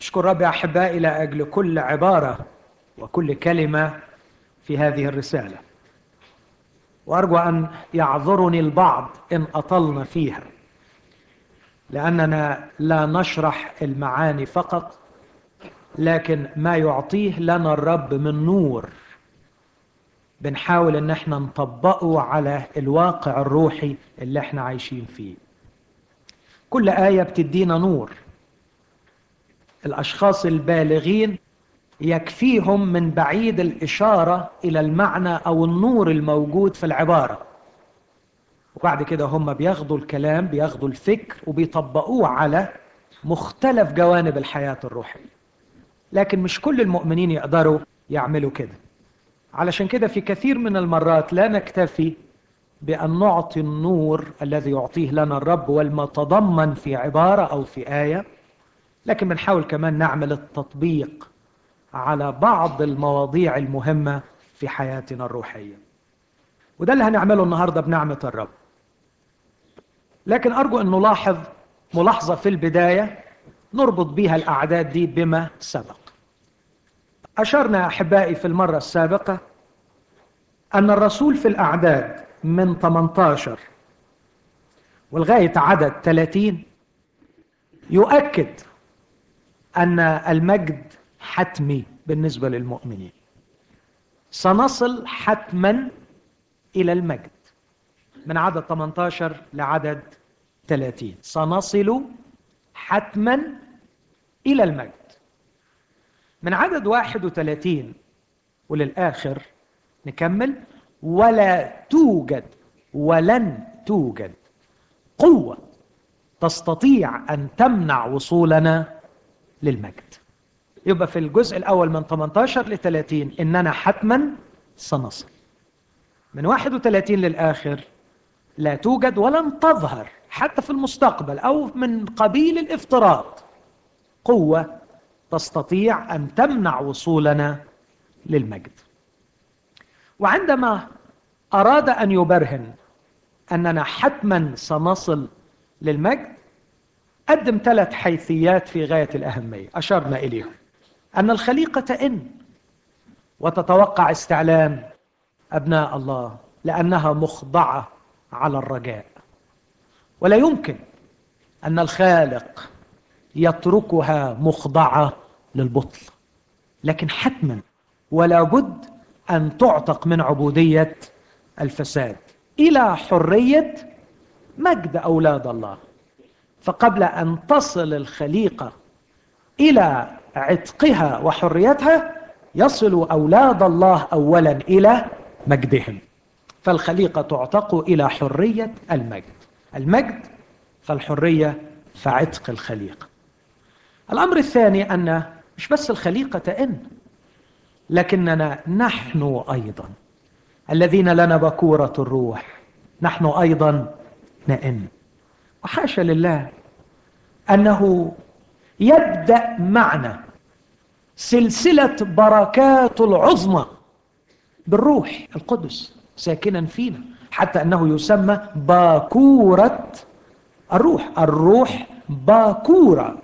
أشكر ربي أحبائي لأجل كل عبارة وكل كلمة في هذه الرسالة وأرجو أن يعذرني البعض إن أطلنا فيها لأننا لا نشرح المعاني فقط لكن ما يعطيه لنا الرب من نور بنحاول ان احنا نطبقه على الواقع الروحي اللي احنا عايشين فيه كل آية بتدينا نور الأشخاص البالغين يكفيهم من بعيد الإشارة إلى المعنى أو النور الموجود في العبارة وبعد كده هم بياخدوا الكلام بياخدوا الفكر وبيطبقوه على مختلف جوانب الحياة الروحية لكن مش كل المؤمنين يقدروا يعملوا كده علشان كده في كثير من المرات لا نكتفي بأن نعطي النور الذي يعطيه لنا الرب والمتضمن في عبارة أو في آية لكن بنحاول كمان نعمل التطبيق على بعض المواضيع المهمة في حياتنا الروحية وده اللي هنعمله النهاردة بنعمة الرب لكن أرجو أن نلاحظ ملاحظة في البداية نربط بيها الأعداد دي بما سبق أشرنا أحبائي في المرة السابقة أن الرسول في الأعداد من 18 ولغاية عدد 30 يؤكد أن المجد حتمي بالنسبة للمؤمنين سنصل حتما إلى المجد من عدد 18 لعدد 30 سنصل حتما إلى المجد من عدد 31 وللآخر نكمل ولا توجد ولن توجد قوة تستطيع أن تمنع وصولنا للمجد يبقى في الجزء الأول من 18 ل 30 إننا حتما سنصل من 31 للآخر لا توجد ولن تظهر حتى في المستقبل أو من قبيل الافتراض قوة تستطيع أن تمنع وصولنا للمجد وعندما أراد أن يبرهن أننا حتما سنصل للمجد قدم ثلاث حيثيات في غاية الأهمية أشرنا إليهم أن الخليقة تئن وتتوقع استعلام أبناء الله لأنها مخضعة على الرجاء ولا يمكن أن الخالق يتركها مخضعة للبطل لكن حتما ولا بد أن تعتق من عبودية الفساد إلى حرية مجد أولاد الله فقبل أن تصل الخليقة إلى عتقها وحريتها يصل أولاد الله أولا إلى مجدهم فالخليقة تعتق إلى حرية المجد المجد فالحرية فعتق الخليقة الأمر الثاني أن مش بس الخليقة تئن لكننا نحن أيضا الذين لنا بكورة الروح نحن أيضا نئن وحاشا لله أنه يبدأ معنا سلسلة بركات العظمى بالروح القدس ساكنا فينا حتى أنه يسمى باكورة الروح الروح باكورة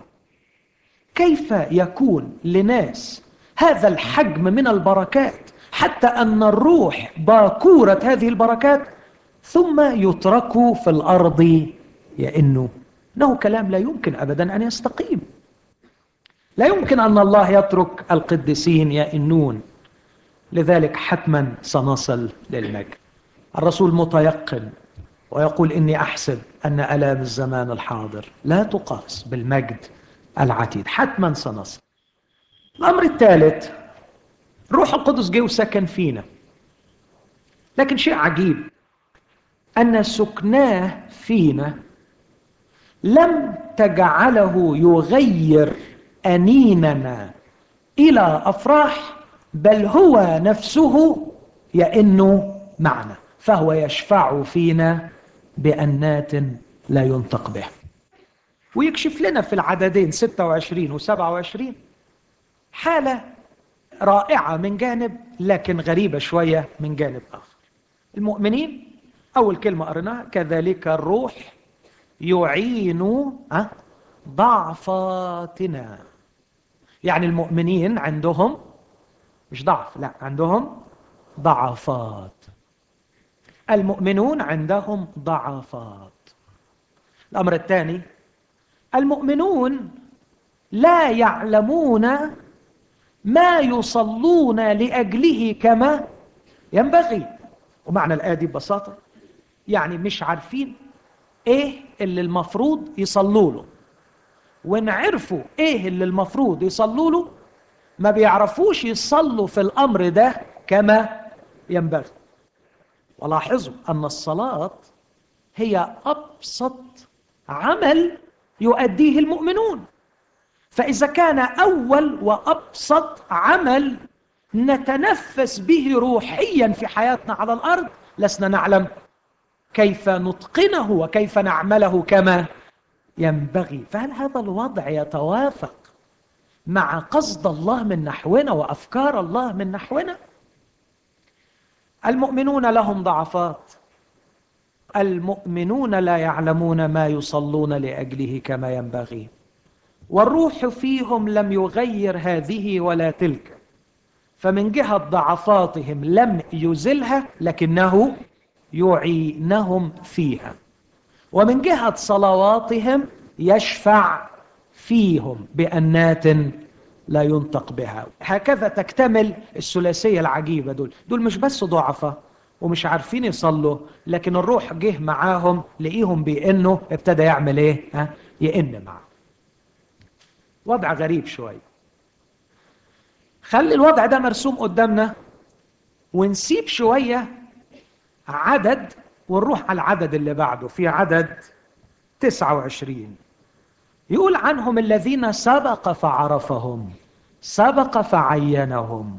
كيف يكون لناس هذا الحجم من البركات حتى أن الروح باكورة هذه البركات ثم يتركوا في الأرض يئنوا إنه كلام لا يمكن أبدا أن يستقيم لا يمكن أن الله يترك القديسين يئنون لذلك حتما سنصل للمجد الرسول متيقن ويقول إني أحسب أن ألام الزمان الحاضر لا تقاس بالمجد العتيد حتما سنصل الأمر الثالث روح القدس جه وسكن فينا لكن شيء عجيب أن سكناه فينا لم تجعله يغير أنيننا إلى أفراح بل هو نفسه يئن معنا فهو يشفع فينا بأنات لا ينطق به ويكشف لنا في العددين 26 و 27 حالة رائعة من جانب لكن غريبة شوية من جانب آخر المؤمنين أول كلمة قريناها كذلك الروح يعين ضعفاتنا يعني المؤمنين عندهم مش ضعف لا عندهم ضعفات المؤمنون عندهم ضعفات الأمر الثاني المؤمنون لا يعلمون ما يصلون لأجله كما ينبغي ومعنى الآية دي ببساطة يعني مش عارفين ايه اللي المفروض يصلوا له وان عرفوا ايه اللي المفروض يصلوا له ما بيعرفوش يصلوا في الامر ده كما ينبغي ولاحظوا ان الصلاه هي ابسط عمل يؤديه المؤمنون فاذا كان اول وابسط عمل نتنفس به روحيا في حياتنا على الارض لسنا نعلم كيف نتقنه وكيف نعمله كما ينبغي فهل هذا الوضع يتوافق مع قصد الله من نحونا وافكار الله من نحونا المؤمنون لهم ضعفات المؤمنون لا يعلمون ما يصلون لاجله كما ينبغي والروح فيهم لم يغير هذه ولا تلك فمن جهه ضعفاتهم لم يزلها لكنه يعينهم فيها ومن جهة صلواتهم يشفع فيهم بأنات لا ينطق بها هكذا تكتمل الثلاثية العجيبة دول دول مش بس ضعفاء ومش عارفين يصلوا لكن الروح جه معاهم لقيهم بأنه ابتدى يعمل ايه ها يئن معه وضع غريب شوية خلي الوضع ده مرسوم قدامنا ونسيب شوية عدد ونروح على العدد اللي بعده في عدد 29 يقول عنهم الذين سبق فعرفهم سبق فعينهم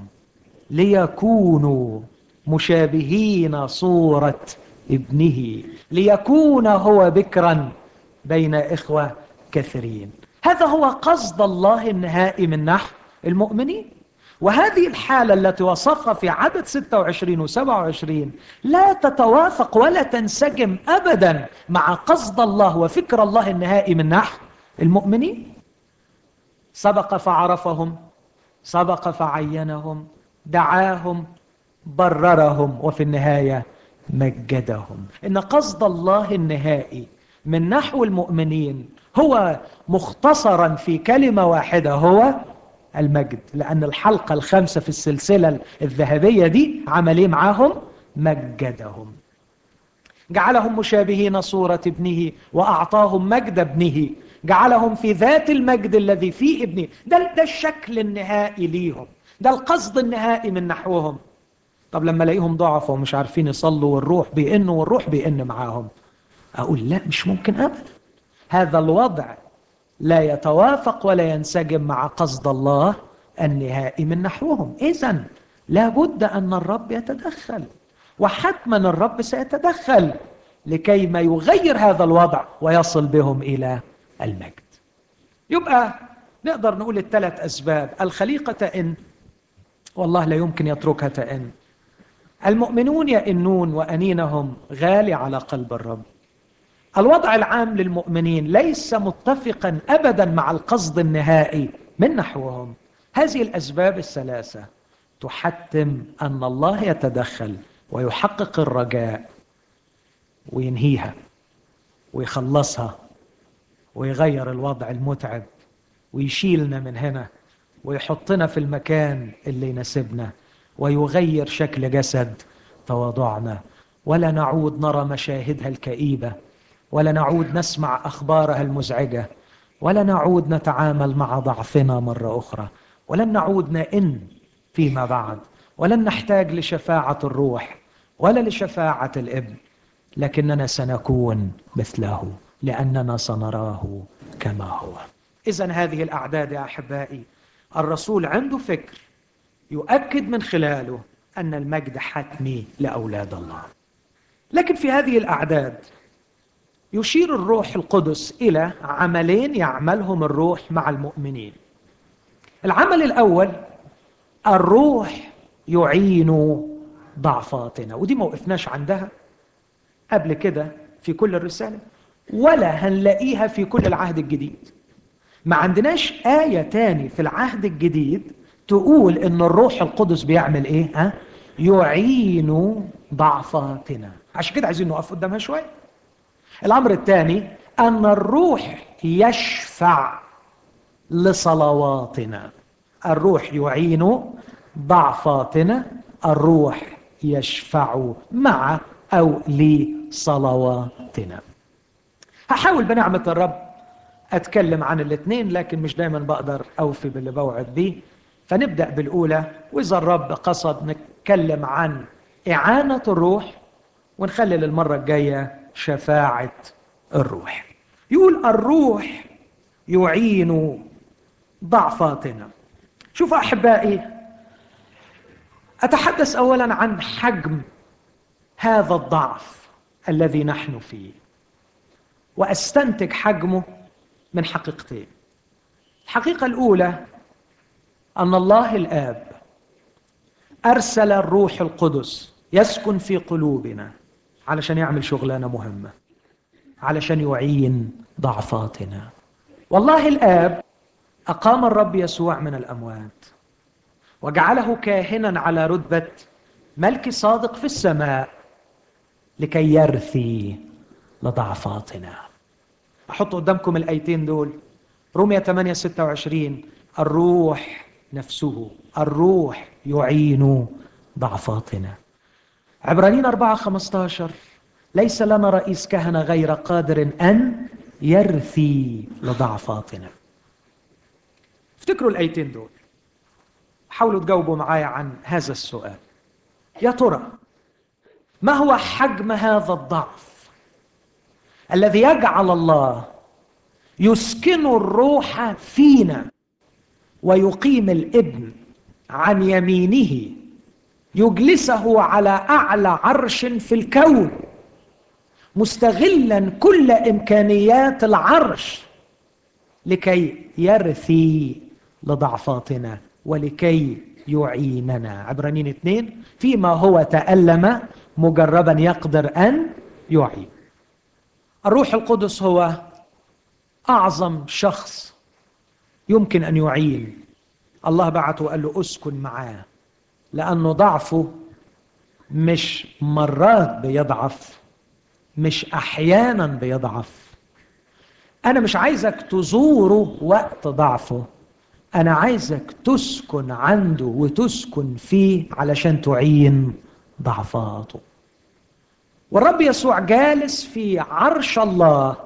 ليكونوا مشابهين صورة ابنه ليكون هو بكرا بين إخوة كثيرين هذا هو قصد الله النهائي من نحو المؤمنين وهذه الحالة التي وصفها في عدد 26 و 27 لا تتوافق ولا تنسجم أبدا مع قصد الله وفكر الله النهائي من نحو المؤمنين سبق فعرفهم سبق فعينهم دعاهم بررهم وفي النهاية مجدهم إن قصد الله النهائي من نحو المؤمنين هو مختصرا في كلمة واحدة هو المجد لأن الحلقة الخامسة في السلسلة الذهبية دي عمل ايه معاهم مجدهم جعلهم مشابهين صورة ابنه وأعطاهم مجد ابنه جعلهم في ذات المجد الذي في ابنه ده, ده الشكل النهائي ليهم ده القصد النهائي من نحوهم طب لما الاقيهم ضعف ومش عارفين يصلوا والروح بيئن والروح بيئن معاهم اقول لا مش ممكن ابدا هذا الوضع لا يتوافق ولا ينسجم مع قصد الله النهائي من نحوهم اذا لابد ان الرب يتدخل وحتما الرب سيتدخل لكي ما يغير هذا الوضع ويصل بهم الى المجد يبقى نقدر نقول الثلاث اسباب الخليقه تئن والله لا يمكن يتركها تئن المؤمنون يئنون وانينهم غالي على قلب الرب الوضع العام للمؤمنين ليس متفقا ابدا مع القصد النهائي من نحوهم هذه الاسباب الثلاثه تحتم ان الله يتدخل ويحقق الرجاء وينهيها ويخلصها ويغير الوضع المتعب ويشيلنا من هنا ويحطنا في المكان اللي يناسبنا ويغير شكل جسد تواضعنا ولا نعود نرى مشاهدها الكئيبه ولا نعود نسمع اخبارها المزعجه ولا نعود نتعامل مع ضعفنا مره اخرى ولن نعود نئن فيما بعد ولن نحتاج لشفاعه الروح ولا لشفاعه الابن لكننا سنكون مثله لاننا سنراه كما هو اذا هذه الاعداد يا احبائي الرسول عنده فكر يؤكد من خلاله ان المجد حتمي لاولاد الله لكن في هذه الاعداد يشير الروح القدس الى عملين يعملهم الروح مع المؤمنين العمل الاول الروح يعين ضعفاتنا ودي ما وقفناش عندها قبل كده في كل الرساله ولا هنلاقيها في كل العهد الجديد ما عندناش آية تاني في العهد الجديد تقول ان الروح القدس بيعمل ايه ها يعين ضعفاتنا عشان كده عايزين نقف قدامها شويه الامر الثاني ان الروح يشفع لصلواتنا الروح يعين ضعفاتنا الروح يشفع مع او لصلواتنا هحاول بنعمه الرب اتكلم عن الاثنين لكن مش دايما بقدر اوفي باللي بوعد بيه فنبدا بالاولى واذا الرب قصد نتكلم عن اعانه الروح ونخلي للمره الجايه شفاعه الروح يقول الروح يعين ضعفاتنا شوف احبائي اتحدث اولا عن حجم هذا الضعف الذي نحن فيه واستنتج حجمه من حقيقتين الحقيقه الاولى ان الله الاب ارسل الروح القدس يسكن في قلوبنا علشان يعمل شغلانه مهمه علشان يعين ضعفاتنا والله الاب اقام الرب يسوع من الاموات وجعله كاهنا على رتبه ملك صادق في السماء لكي يرثي لضعفاتنا احط قدامكم الايتين دول رومية 8 26 الروح نفسه الروح يعين ضعفاتنا عبرانيين 4 15 ليس لنا رئيس كهنة غير قادر أن يرثي لضعفاتنا افتكروا الآيتين دول حاولوا تجاوبوا معايا عن هذا السؤال يا ترى ما هو حجم هذا الضعف الذي يجعل الله يسكن الروح فينا ويقيم الابن عن يمينه يجلسه على اعلى عرش في الكون مستغلا كل امكانيات العرش لكي يرثي لضعفاتنا ولكي يعيننا عبرانيين اثنين فيما هو تألم مجربا يقدر أن يعين الروح القدس هو أعظم شخص يمكن أن يعين الله بعته وقال له أسكن معاه لأنه ضعفه مش مرات بيضعف مش أحيانا بيضعف أنا مش عايزك تزوره وقت ضعفه أنا عايزك تسكن عنده وتسكن فيه علشان تعين ضعفاته والرب يسوع جالس في عرش الله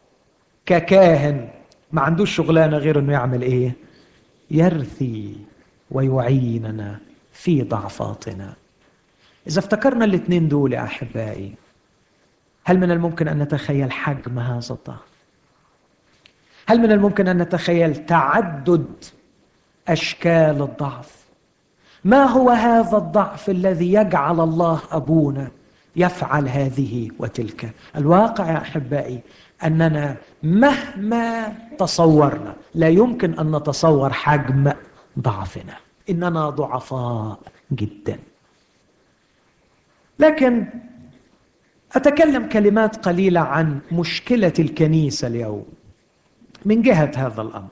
ككاهن ما عندوش شغلانه غير انه يعمل ايه يرثي ويعيننا في ضعفاتنا اذا افتكرنا الاثنين دول يا احبائي هل من الممكن ان نتخيل حجم هذا الضعف هل من الممكن ان نتخيل تعدد اشكال الضعف ما هو هذا الضعف الذي يجعل الله ابونا يفعل هذه وتلك الواقع يا احبائي اننا مهما تصورنا لا يمكن ان نتصور حجم ضعفنا اننا ضعفاء جدا لكن اتكلم كلمات قليله عن مشكله الكنيسه اليوم من جهه هذا الامر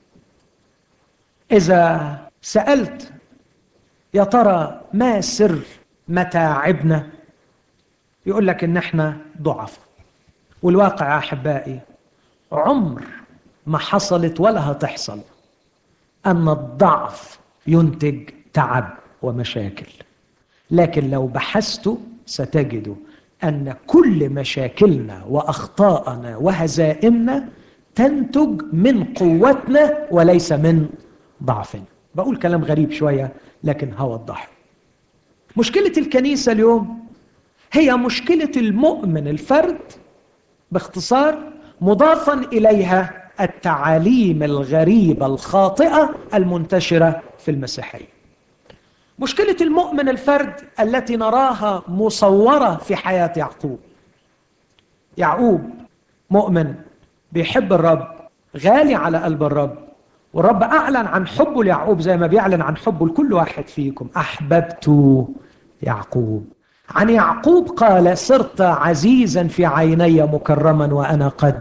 اذا سالت يا ترى ما سر متاعبنا يقول لك ان احنا ضعف والواقع يا احبائي عمر ما حصلت ولا هتحصل ان الضعف ينتج تعب ومشاكل لكن لو بحثت ستجد ان كل مشاكلنا واخطاءنا وهزائمنا تنتج من قوتنا وليس من ضعفنا بقول كلام غريب شويه لكن هوضحه مشكله الكنيسه اليوم هي مشكله المؤمن الفرد باختصار مضافا اليها التعاليم الغريبه الخاطئه المنتشره في المسيحيه مشكله المؤمن الفرد التي نراها مصوره في حياه يعقوب يعقوب مؤمن بيحب الرب غالي على قلب الرب والرب اعلن عن حبه ليعقوب زي ما بيعلن عن حبه لكل واحد فيكم احببت يعقوب عن يعقوب قال صرت عزيزا في عيني مكرما وانا قد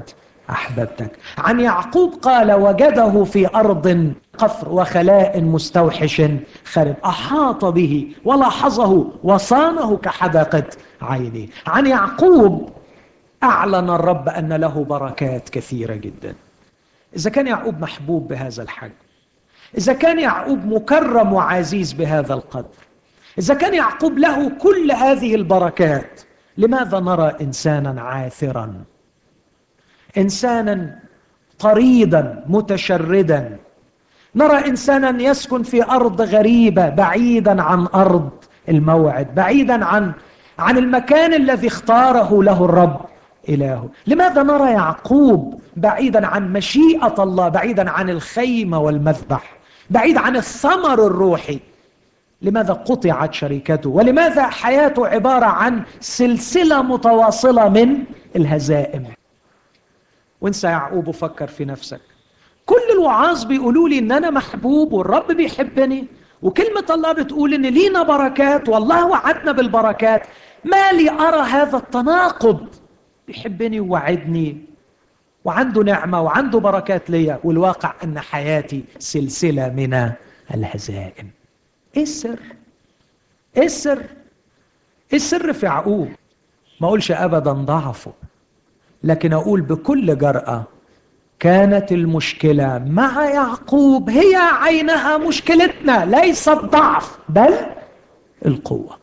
أحببتك عن يعقوب قال وجده في أرض قفر وخلاء مستوحش خرب أحاط به ولاحظه وصانه كحدقة عينه عن يعقوب أعلن الرب أن له بركات كثيرة جدا إذا كان يعقوب محبوب بهذا الحجم إذا كان يعقوب مكرم وعزيز بهذا القدر إذا كان يعقوب له كل هذه البركات لماذا نرى إنسانا عاثرا إنسانا طريدا متشردا نرى إنسانا يسكن في أرض غريبة بعيدا عن أرض الموعد بعيدا عن عن المكان الذي اختاره له الرب إلهه لماذا نرى يعقوب بعيدا عن مشيئة الله بعيدا عن الخيمة والمذبح بعيد عن الثمر الروحي لماذا قطعت شركته ولماذا حياته عبارة عن سلسلة متواصلة من الهزائم وانسى يعقوب وفكر في نفسك كل الوعاظ بيقولوا لي ان انا محبوب والرب بيحبني وكلمة الله بتقول ان لينا بركات والله وعدنا بالبركات ما لي ارى هذا التناقض بيحبني ووعدني وعنده نعمة وعنده بركات ليا والواقع ان حياتي سلسلة من الهزائم ايه السر ايه السر ايه السر في يعقوب ما اقولش ابدا ضعفه لكن اقول بكل جرأة كانت المشكلة مع يعقوب هي عينها مشكلتنا ليس الضعف بل القوة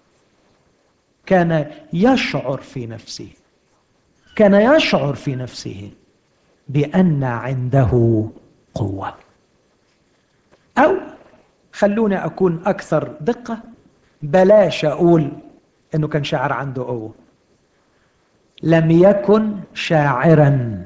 كان يشعر في نفسه كان يشعر في نفسه بأن عنده قوة أو خلوني أكون أكثر دقة بلاش أقول أنه كان شاعر عنده قوة لم يكن شاعرا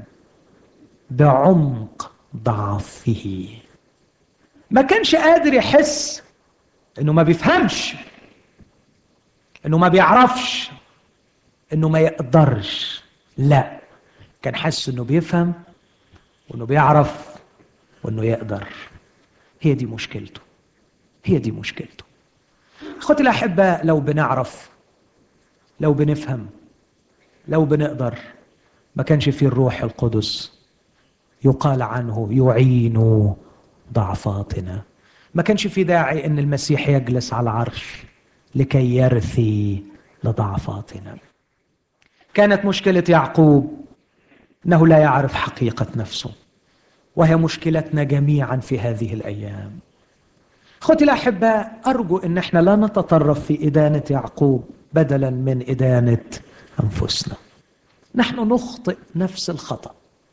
بعمق ضعفه ما كانش قادر يحس انه ما بيفهمش انه ما بيعرفش انه ما يقدرش لا كان حاسس انه بيفهم وانه بيعرف وانه يقدر هي دي مشكلته هي دي مشكلته اخوتي الاحباء لو بنعرف لو بنفهم لو بنقدر ما كانش فيه الروح القدس يقال عنه يعين ضعفاتنا ما كانش في داعي ان المسيح يجلس على العرش لكي يرثي لضعفاتنا كانت مشكله يعقوب انه لا يعرف حقيقه نفسه وهي مشكلتنا جميعا في هذه الايام اخوتي الاحباء ارجو ان احنا لا نتطرف في ادانه يعقوب بدلا من ادانه انفسنا نحن نخطئ نفس الخطا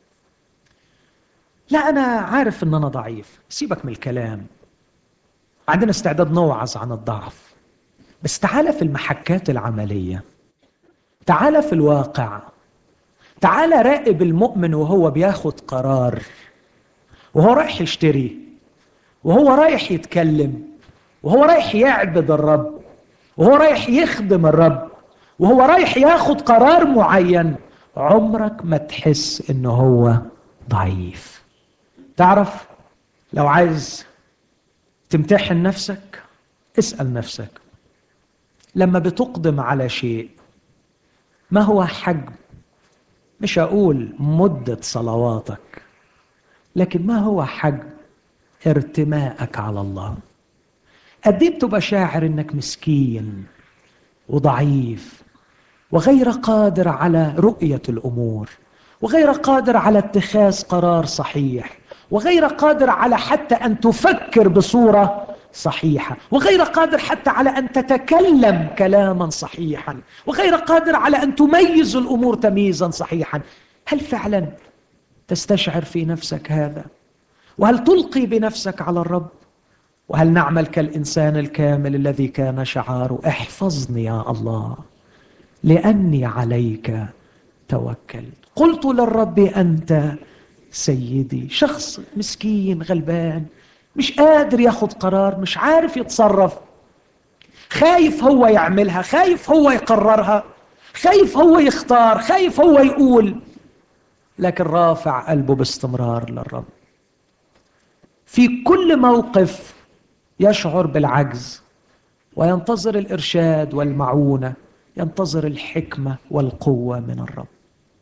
لا انا عارف ان انا ضعيف سيبك من الكلام عندنا استعداد نوعظ عن الضعف بس تعال في المحكات العمليه تعال في الواقع تعال راقب المؤمن وهو بياخد قرار وهو رايح يشتري وهو رايح يتكلم وهو رايح يعبد الرب وهو رايح يخدم الرب وهو رايح ياخد قرار معين عمرك ما تحس انه هو ضعيف تعرف لو عايز تمتحن نفسك اسال نفسك لما بتقدم على شيء ما هو حجم مش اقول مده صلواتك لكن ما هو حجم ارتماءك على الله قد ايه بتبقى شاعر انك مسكين وضعيف وغير قادر على رؤيه الامور وغير قادر على اتخاذ قرار صحيح وغير قادر على حتى ان تفكر بصوره صحيحه وغير قادر حتى على ان تتكلم كلاما صحيحا وغير قادر على ان تميز الامور تمييزا صحيحا هل فعلا تستشعر في نفسك هذا وهل تلقي بنفسك على الرب وهل نعمل كالانسان الكامل الذي كان شعاره احفظني يا الله لاني عليك توكلت قلت للرب انت سيدي شخص مسكين غلبان مش قادر ياخد قرار مش عارف يتصرف خايف هو يعملها خايف هو يقررها خايف هو يختار خايف هو يقول لكن رافع قلبه باستمرار للرب في كل موقف يشعر بالعجز وينتظر الارشاد والمعونه ينتظر الحكمه والقوه من الرب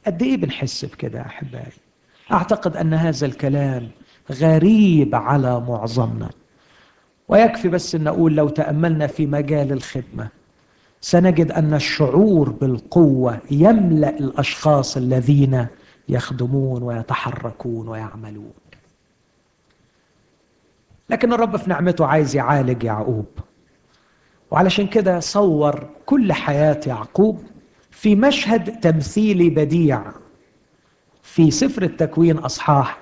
قد ايه بنحس بكده يا احبائي اعتقد ان هذا الكلام غريب على معظمنا ويكفي بس ان اقول لو تاملنا في مجال الخدمه سنجد ان الشعور بالقوه يملا الاشخاص الذين يخدمون ويتحركون ويعملون لكن الرب في نعمته عايز يعالج يعقوب وعلشان كده صور كل حياه يعقوب في مشهد تمثيلي بديع في سفر التكوين اصحاح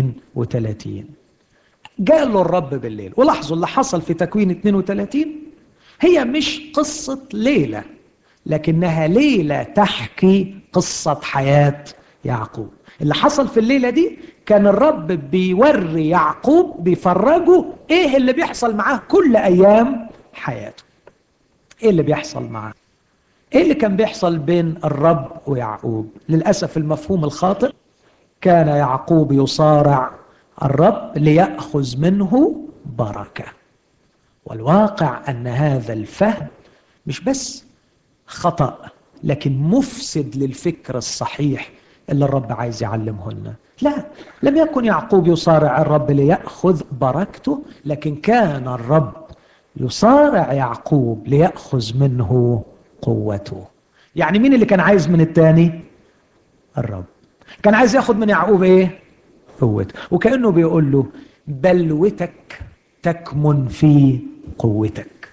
32 جاء له الرب بالليل ولاحظوا اللي حصل في تكوين 32 هي مش قصة ليلة لكنها ليلة تحكي قصة حياة يعقوب اللي حصل في الليلة دي كان الرب بيوري يعقوب بيفرجه ايه اللي بيحصل معاه كل ايام حياته ايه اللي بيحصل معاه ايه اللي كان بيحصل بين الرب ويعقوب للاسف المفهوم الخاطئ كان يعقوب يصارع الرب ليأخذ منه بركة والواقع أن هذا الفهم مش بس خطأ لكن مفسد للفكر الصحيح اللي الرب عايز يعلمه لنا لا لم يكن يعقوب يصارع الرب ليأخذ بركته لكن كان الرب يصارع يعقوب ليأخذ منه قوته يعني مين اللي كان عايز من التاني الرب كان عايز ياخد من يعقوب ايه قوته وكأنه بيقول له بلوتك تكمن في قوتك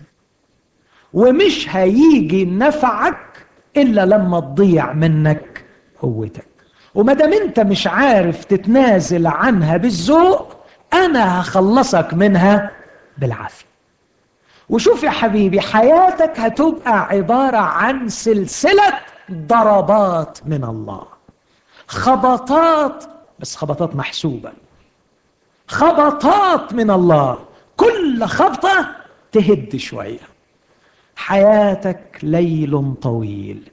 ومش هيجي نفعك الا لما تضيع منك قوتك وما دام انت مش عارف تتنازل عنها بالذوق انا هخلصك منها بالعافيه وشوف يا حبيبي حياتك هتبقى عباره عن سلسله ضربات من الله خبطات بس خبطات محسوبه خبطات من الله كل خبطه تهد شويه حياتك ليل طويل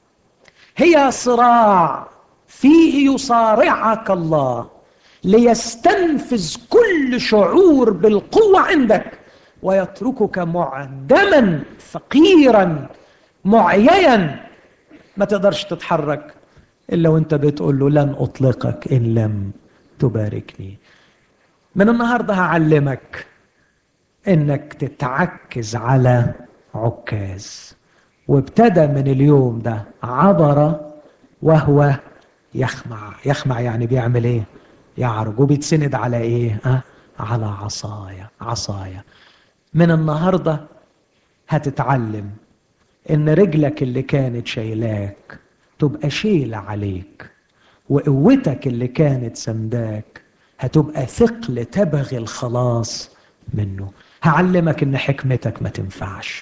هي صراع فيه يصارعك الله ليستنفذ كل شعور بالقوه عندك ويتركك معدما فقيرا معيا ما تقدرش تتحرك الا وانت بتقول له لن اطلقك ان لم تباركني من النهارده هعلمك انك تتعكز على عكاز وابتدى من اليوم ده عبر وهو يخمع يخمع يعني بيعمل ايه يعرج وبيتسند على ايه أه؟ على عصايا عصايا من النهارده هتتعلم ان رجلك اللي كانت شايلاك تبقى شيلة عليك وقوتك اللي كانت سنداك هتبقى ثقل تبغي الخلاص منه هعلمك ان حكمتك ما تنفعش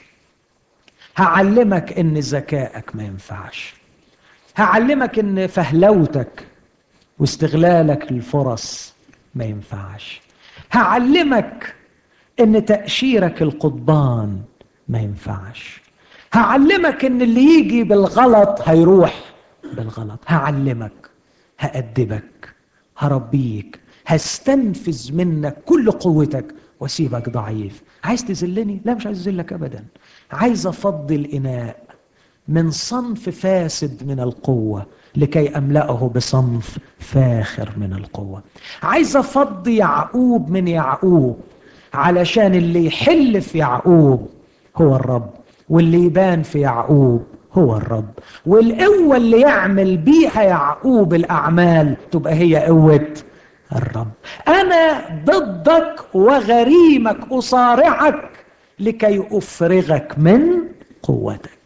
هعلمك ان ذكائك ما ينفعش هعلمك ان فهلوتك واستغلالك للفرص ما ينفعش هعلمك ان تأشيرك القضبان ما ينفعش هعلمك ان اللي يجي بالغلط هيروح بالغلط هعلمك هأدبك هربيك هستنفذ منك كل قوتك واسيبك ضعيف عايز تذلني لا مش عايز اذلك ابدا عايز افضي الاناء من صنف فاسد من القوه لكي املاه بصنف فاخر من القوه عايز افضي يعقوب من يعقوب علشان اللي يحل في يعقوب هو الرب واللي يبان في يعقوب هو الرب والقوة اللي يعمل بيها يعقوب الأعمال تبقى هي قوة الرب أنا ضدك وغريمك أصارعك لكي أفرغك من قوتك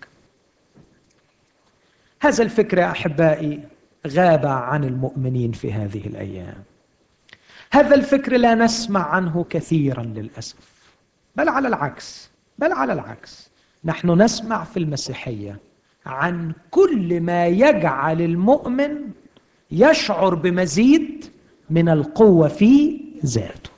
هذا الفكر يا أحبائي غاب عن المؤمنين في هذه الأيام هذا الفكر لا نسمع عنه كثيرا للأسف بل على العكس بل على العكس نحن نسمع في المسيحيه عن كل ما يجعل المؤمن يشعر بمزيد من القوه في ذاته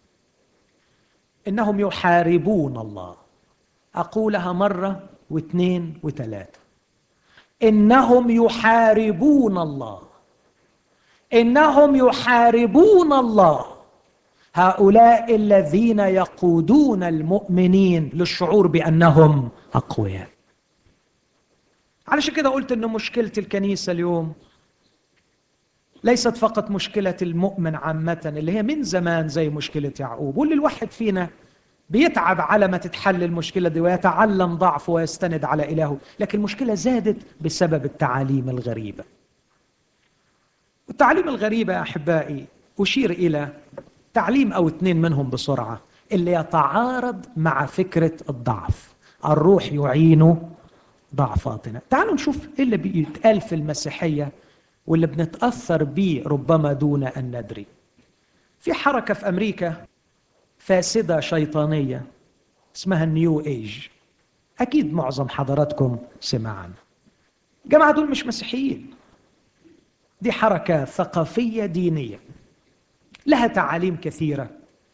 انهم يحاربون الله اقولها مره واثنين وثلاثه انهم يحاربون الله انهم يحاربون الله هؤلاء الذين يقودون المؤمنين للشعور بانهم اقوياء علشان كده قلت ان مشكله الكنيسه اليوم ليست فقط مشكلة المؤمن عامة اللي هي من زمان زي مشكلة يعقوب واللي الواحد فينا بيتعب على ما تتحل المشكلة دي ويتعلم ضعفه ويستند على إلهه لكن المشكلة زادت بسبب التعاليم الغريبة التعليم الغريبة يا أحبائي أشير إلى تعليم أو اثنين منهم بسرعة اللي يتعارض مع فكرة الضعف الروح يعين ضعفاتنا تعالوا نشوف ايه اللي بيتقال في المسيحية واللي بنتأثر بيه ربما دون أن ندري في حركة في أمريكا فاسدة شيطانية اسمها النيو ايج أكيد معظم حضراتكم سمع عنها الجماعة دول مش مسيحيين دي حركة ثقافية دينية لها تعاليم كثيرة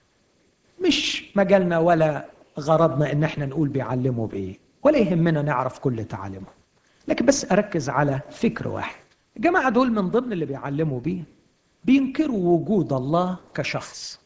مش مجالنا ولا غرضنا ان احنا نقول بيعلموا بايه ولا يهمنا نعرف كل تعاليمهم لكن بس اركز على فكر واحد الجماعة دول من ضمن اللي بيعلموا بيه بينكروا وجود الله كشخص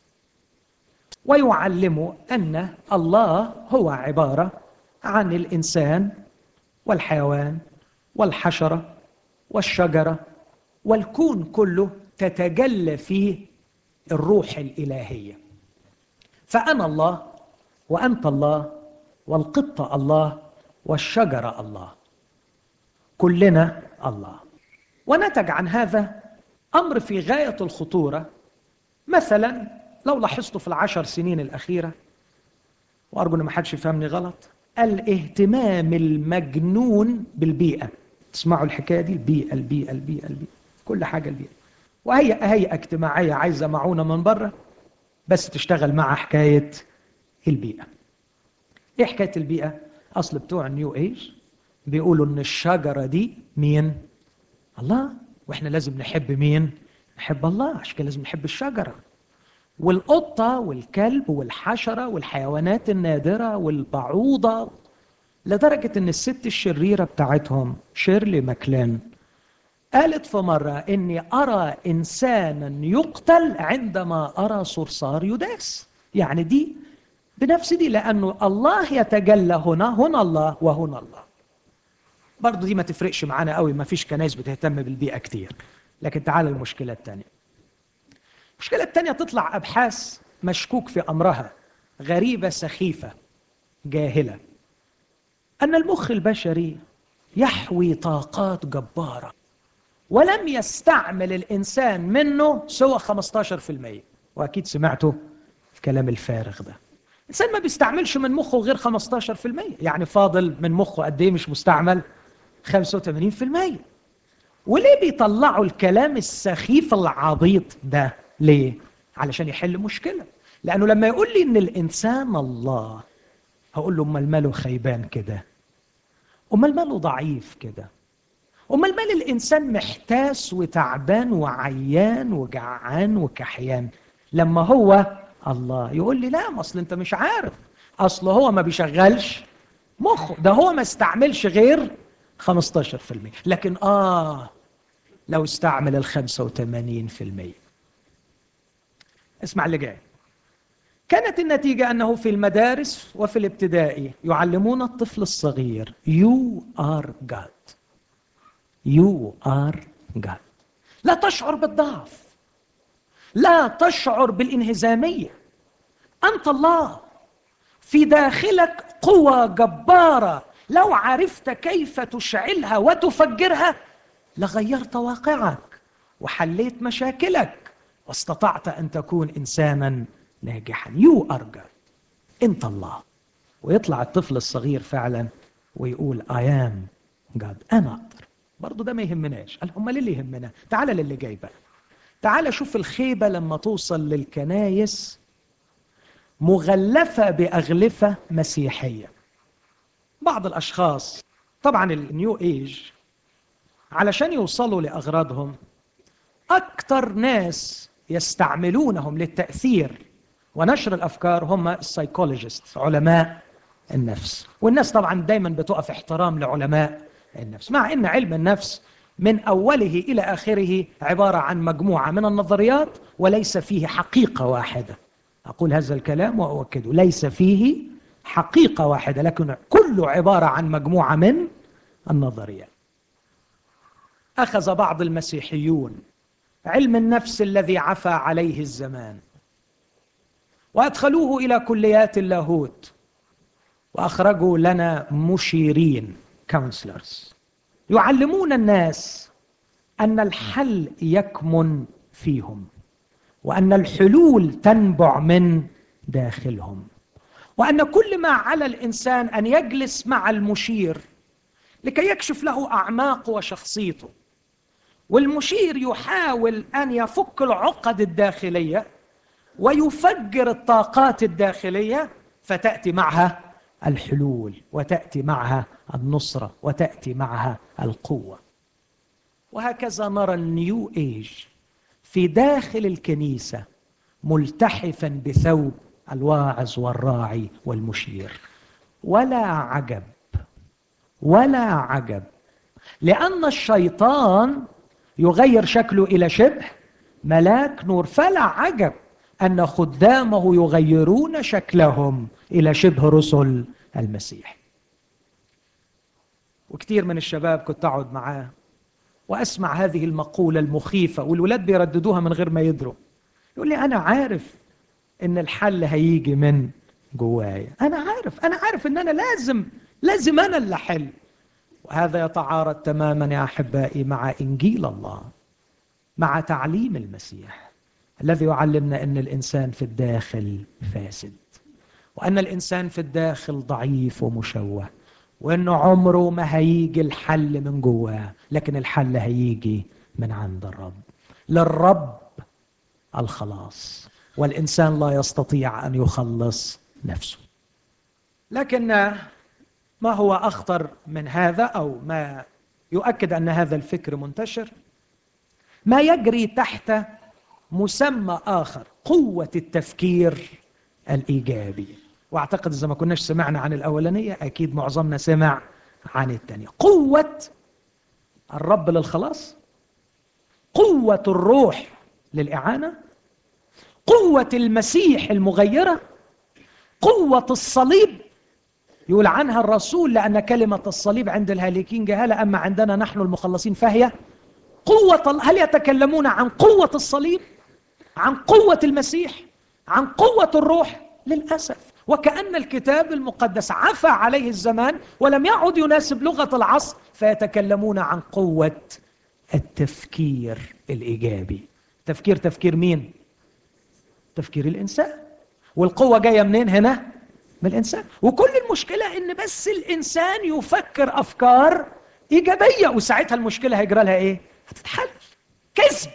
ويعلموا ان الله هو عبارة عن الانسان والحيوان والحشرة والشجرة والكون كله تتجلى فيه الروح الإلهية فأنا الله وأنت الله والقطة الله والشجرة الله كلنا الله ونتج عن هذا أمر في غاية الخطورة مثلا لو لاحظتوا في العشر سنين الأخيرة وأرجو أن ما حدش يفهمني غلط الاهتمام المجنون بالبيئة تسمعوا الحكاية دي البيئة البيئة البيئة البيئة كل حاجة البيئة وهي هيئة اجتماعية عايزة معونة من بره بس تشتغل مع حكاية البيئة ايه حكاية البيئة اصل بتوع النيو ايج بيقولوا ان الشجرة دي مين الله واحنا لازم نحب مين نحب الله عشان كده لازم نحب الشجرة والقطة والكلب والحشرة والحيوانات النادرة والبعوضة لدرجة ان الست الشريرة بتاعتهم شيرلي ماكلين قالت في مرة إني أرى إنسانا يقتل عندما أرى صرصار يداس يعني دي بنفس دي لأنه الله يتجلى هنا هنا الله وهنا الله برضه دي ما تفرقش معانا قوي ما فيش كنايس بتهتم بالبيئة كتير لكن تعال المشكلة الثانية المشكلة الثانية تطلع أبحاث مشكوك في أمرها غريبة سخيفة جاهلة أن المخ البشري يحوي طاقات جبارة ولم يستعمل الإنسان منه سوى 15% وأكيد سمعتوا الكلام الفارغ ده الإنسان ما بيستعملش من مخه غير 15% يعني فاضل من مخه قد إيه مش مستعمل 85% وليه بيطلعوا الكلام السخيف العبيط ده ليه علشان يحل مشكلة لأنه لما يقول لي إن الإنسان الله هقول له أمال ماله خيبان كده أمال ماله ضعيف كده امال مال الانسان محتاس وتعبان وعيان وجعان وكحيان لما هو الله يقول لي لا ما اصل انت مش عارف اصل هو ما بيشغلش مخه ده هو ما استعملش غير 15% لكن اه لو استعمل ال 85% اسمع اللي جاي كانت النتيجة أنه في المدارس وفي الابتدائي يعلمون الطفل الصغير You are God You are God لا تشعر بالضعف لا تشعر بالانهزامية أنت الله في داخلك قوة جبارة لو عرفت كيف تشعلها وتفجرها لغيرت واقعك وحليت مشاكلك واستطعت أن تكون إنسانا ناجحا يو أرجع أنت الله ويطلع الطفل الصغير فعلا ويقول I am God أنا أقدر برضه ده ما يهمناش قال امال اللي يهمنا تعال للي جاي بقى تعال شوف الخيبه لما توصل للكنايس مغلفه باغلفه مسيحيه بعض الاشخاص طبعا النيو ايج علشان يوصلوا لاغراضهم اكثر ناس يستعملونهم للتاثير ونشر الافكار هم السايكولوجيست علماء النفس والناس طبعا دايما بتقف احترام لعلماء النفس مع ان علم النفس من اوله الى اخره عباره عن مجموعه من النظريات وليس فيه حقيقه واحده اقول هذا الكلام واؤكده ليس فيه حقيقه واحده لكن كله عباره عن مجموعه من النظريات اخذ بعض المسيحيون علم النفس الذي عفى عليه الزمان وادخلوه الى كليات اللاهوت واخرجوا لنا مشيرين كونسلرز يعلمون الناس ان الحل يكمن فيهم وان الحلول تنبع من داخلهم وان كل ما على الانسان ان يجلس مع المشير لكي يكشف له اعماقه وشخصيته والمشير يحاول ان يفك العقد الداخليه ويفجر الطاقات الداخليه فتاتي معها الحلول وتاتي معها النصره وتاتي معها القوه وهكذا نرى النيو ايج في داخل الكنيسه ملتحفا بثوب الواعظ والراعي والمشير ولا عجب ولا عجب لان الشيطان يغير شكله الى شبه ملاك نور فلا عجب ان خدامه يغيرون شكلهم الى شبه رسل المسيح وكثير من الشباب كنت اقعد معاه واسمع هذه المقوله المخيفه والولاد بيرددوها من غير ما يدروا يقول لي انا عارف ان الحل هيجي من جوايا انا عارف انا عارف ان انا لازم لازم انا اللي احل وهذا يتعارض تماما يا احبائي مع انجيل الله مع تعليم المسيح الذي يعلمنا ان الانسان في الداخل فاسد وان الانسان في الداخل ضعيف ومشوه وانه عمره ما هيجي الحل من جواه لكن الحل هيجي من عند الرب للرب الخلاص والانسان لا يستطيع ان يخلص نفسه لكن ما هو اخطر من هذا او ما يؤكد ان هذا الفكر منتشر ما يجري تحت مسمى اخر قوه التفكير الايجابي واعتقد اذا ما كناش سمعنا عن الاولانيه اكيد معظمنا سمع عن الثانيه قوه الرب للخلاص قوه الروح للاعانه قوه المسيح المغيره قوه الصليب يقول عنها الرسول لان كلمه الصليب عند الهالكين جهاله اما عندنا نحن المخلصين فهي قوه هل يتكلمون عن قوه الصليب عن قوه المسيح عن قوه الروح للاسف وكأن الكتاب المقدس عفى عليه الزمان ولم يعد يناسب لغة العصر فيتكلمون عن قوة التفكير الإيجابي تفكير تفكير مين؟ تفكير الإنسان والقوة جاية منين هنا؟ من الإنسان وكل المشكلة إن بس الإنسان يفكر أفكار إيجابية وساعتها المشكلة هيجرى لها إيه؟ هتتحل كذب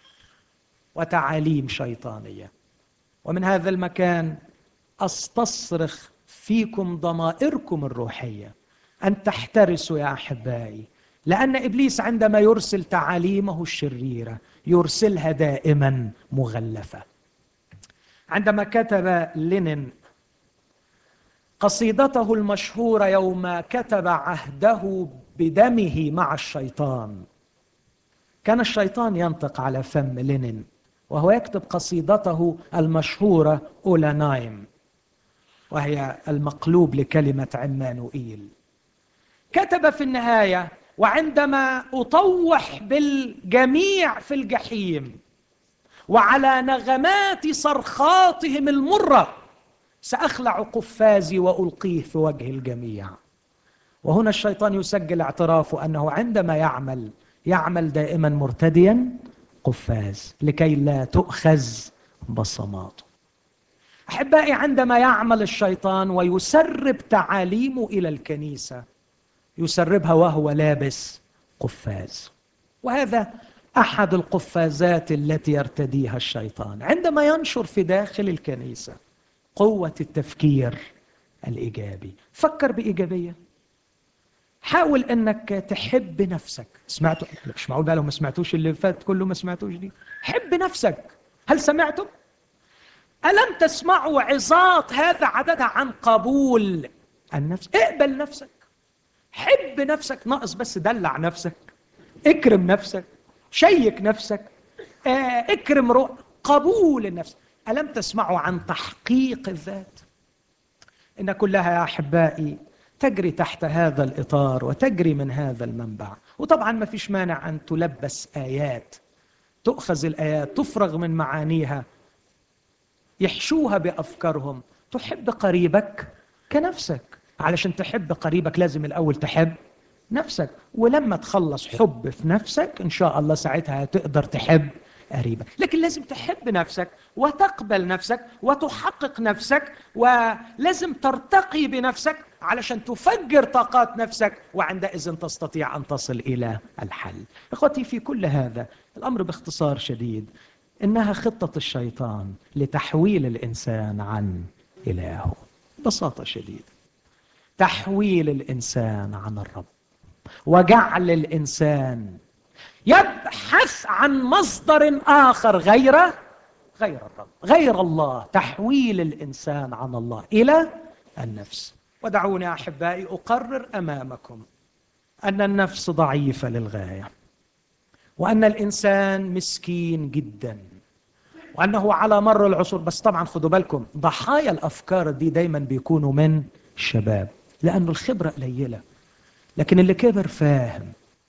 وتعاليم شيطانية ومن هذا المكان استصرخ فيكم ضمائركم الروحيه ان تحترسوا يا احبائي لان ابليس عندما يرسل تعاليمه الشريره يرسلها دائما مغلفه عندما كتب لينين قصيدته المشهوره يوم كتب عهده بدمه مع الشيطان كان الشيطان ينطق على فم لينين وهو يكتب قصيدته المشهوره اولانايم وهي المقلوب لكلمة عمانوئيل كتب في النهاية وعندما أطوح بالجميع في الجحيم وعلى نغمات صرخاتهم المرة سأخلع قفازي وألقيه في وجه الجميع وهنا الشيطان يسجل اعترافه أنه عندما يعمل يعمل دائما مرتديا قفاز لكي لا تؤخذ بصماته احبائي عندما يعمل الشيطان ويسرب تعاليمه الى الكنيسه يسربها وهو لابس قفاز وهذا احد القفازات التي يرتديها الشيطان عندما ينشر في داخل الكنيسه قوه التفكير الايجابي فكر بايجابيه حاول انك تحب نفسك سمعتوا مش معقول بقى لو ما سمعتوش اللي فات كله ما سمعتوش دي حب نفسك هل سمعتم ألم تسمعوا عظات هذا عددها عن قبول النفس اقبل نفسك حب نفسك ناقص بس دلع نفسك اكرم نفسك شيك نفسك آه، اكرم روح قبول النفس ألم تسمعوا عن تحقيق الذات إن كلها يا أحبائي تجري تحت هذا الإطار وتجري من هذا المنبع وطبعا ما فيش مانع أن تلبس آيات تؤخذ الآيات تفرغ من معانيها يحشوها بأفكارهم تحب قريبك كنفسك علشان تحب قريبك لازم الأول تحب نفسك ولما تخلص حب في نفسك إن شاء الله ساعتها تقدر تحب قريبك لكن لازم تحب نفسك وتقبل نفسك وتحقق نفسك ولازم ترتقي بنفسك علشان تفجر طاقات نفسك وعندئذ تستطيع أن تصل إلى الحل إخوتي في كل هذا الأمر باختصار شديد إنها خطة الشيطان لتحويل الإنسان عن إلهه ببساطة شديدة تحويل الإنسان عن الرب وجعل الإنسان يبحث عن مصدر آخر غير غير الرب غير الله تحويل الإنسان عن الله إلى النفس ودعوني أحبائي أقرر أمامكم أن النفس ضعيفة للغاية وأن الإنسان مسكين جدا وأنه على مر العصور بس طبعا خدوا بالكم ضحايا الأفكار دي دايما بيكونوا من الشباب لأنه الخبرة قليلة لكن اللي كبر فاهم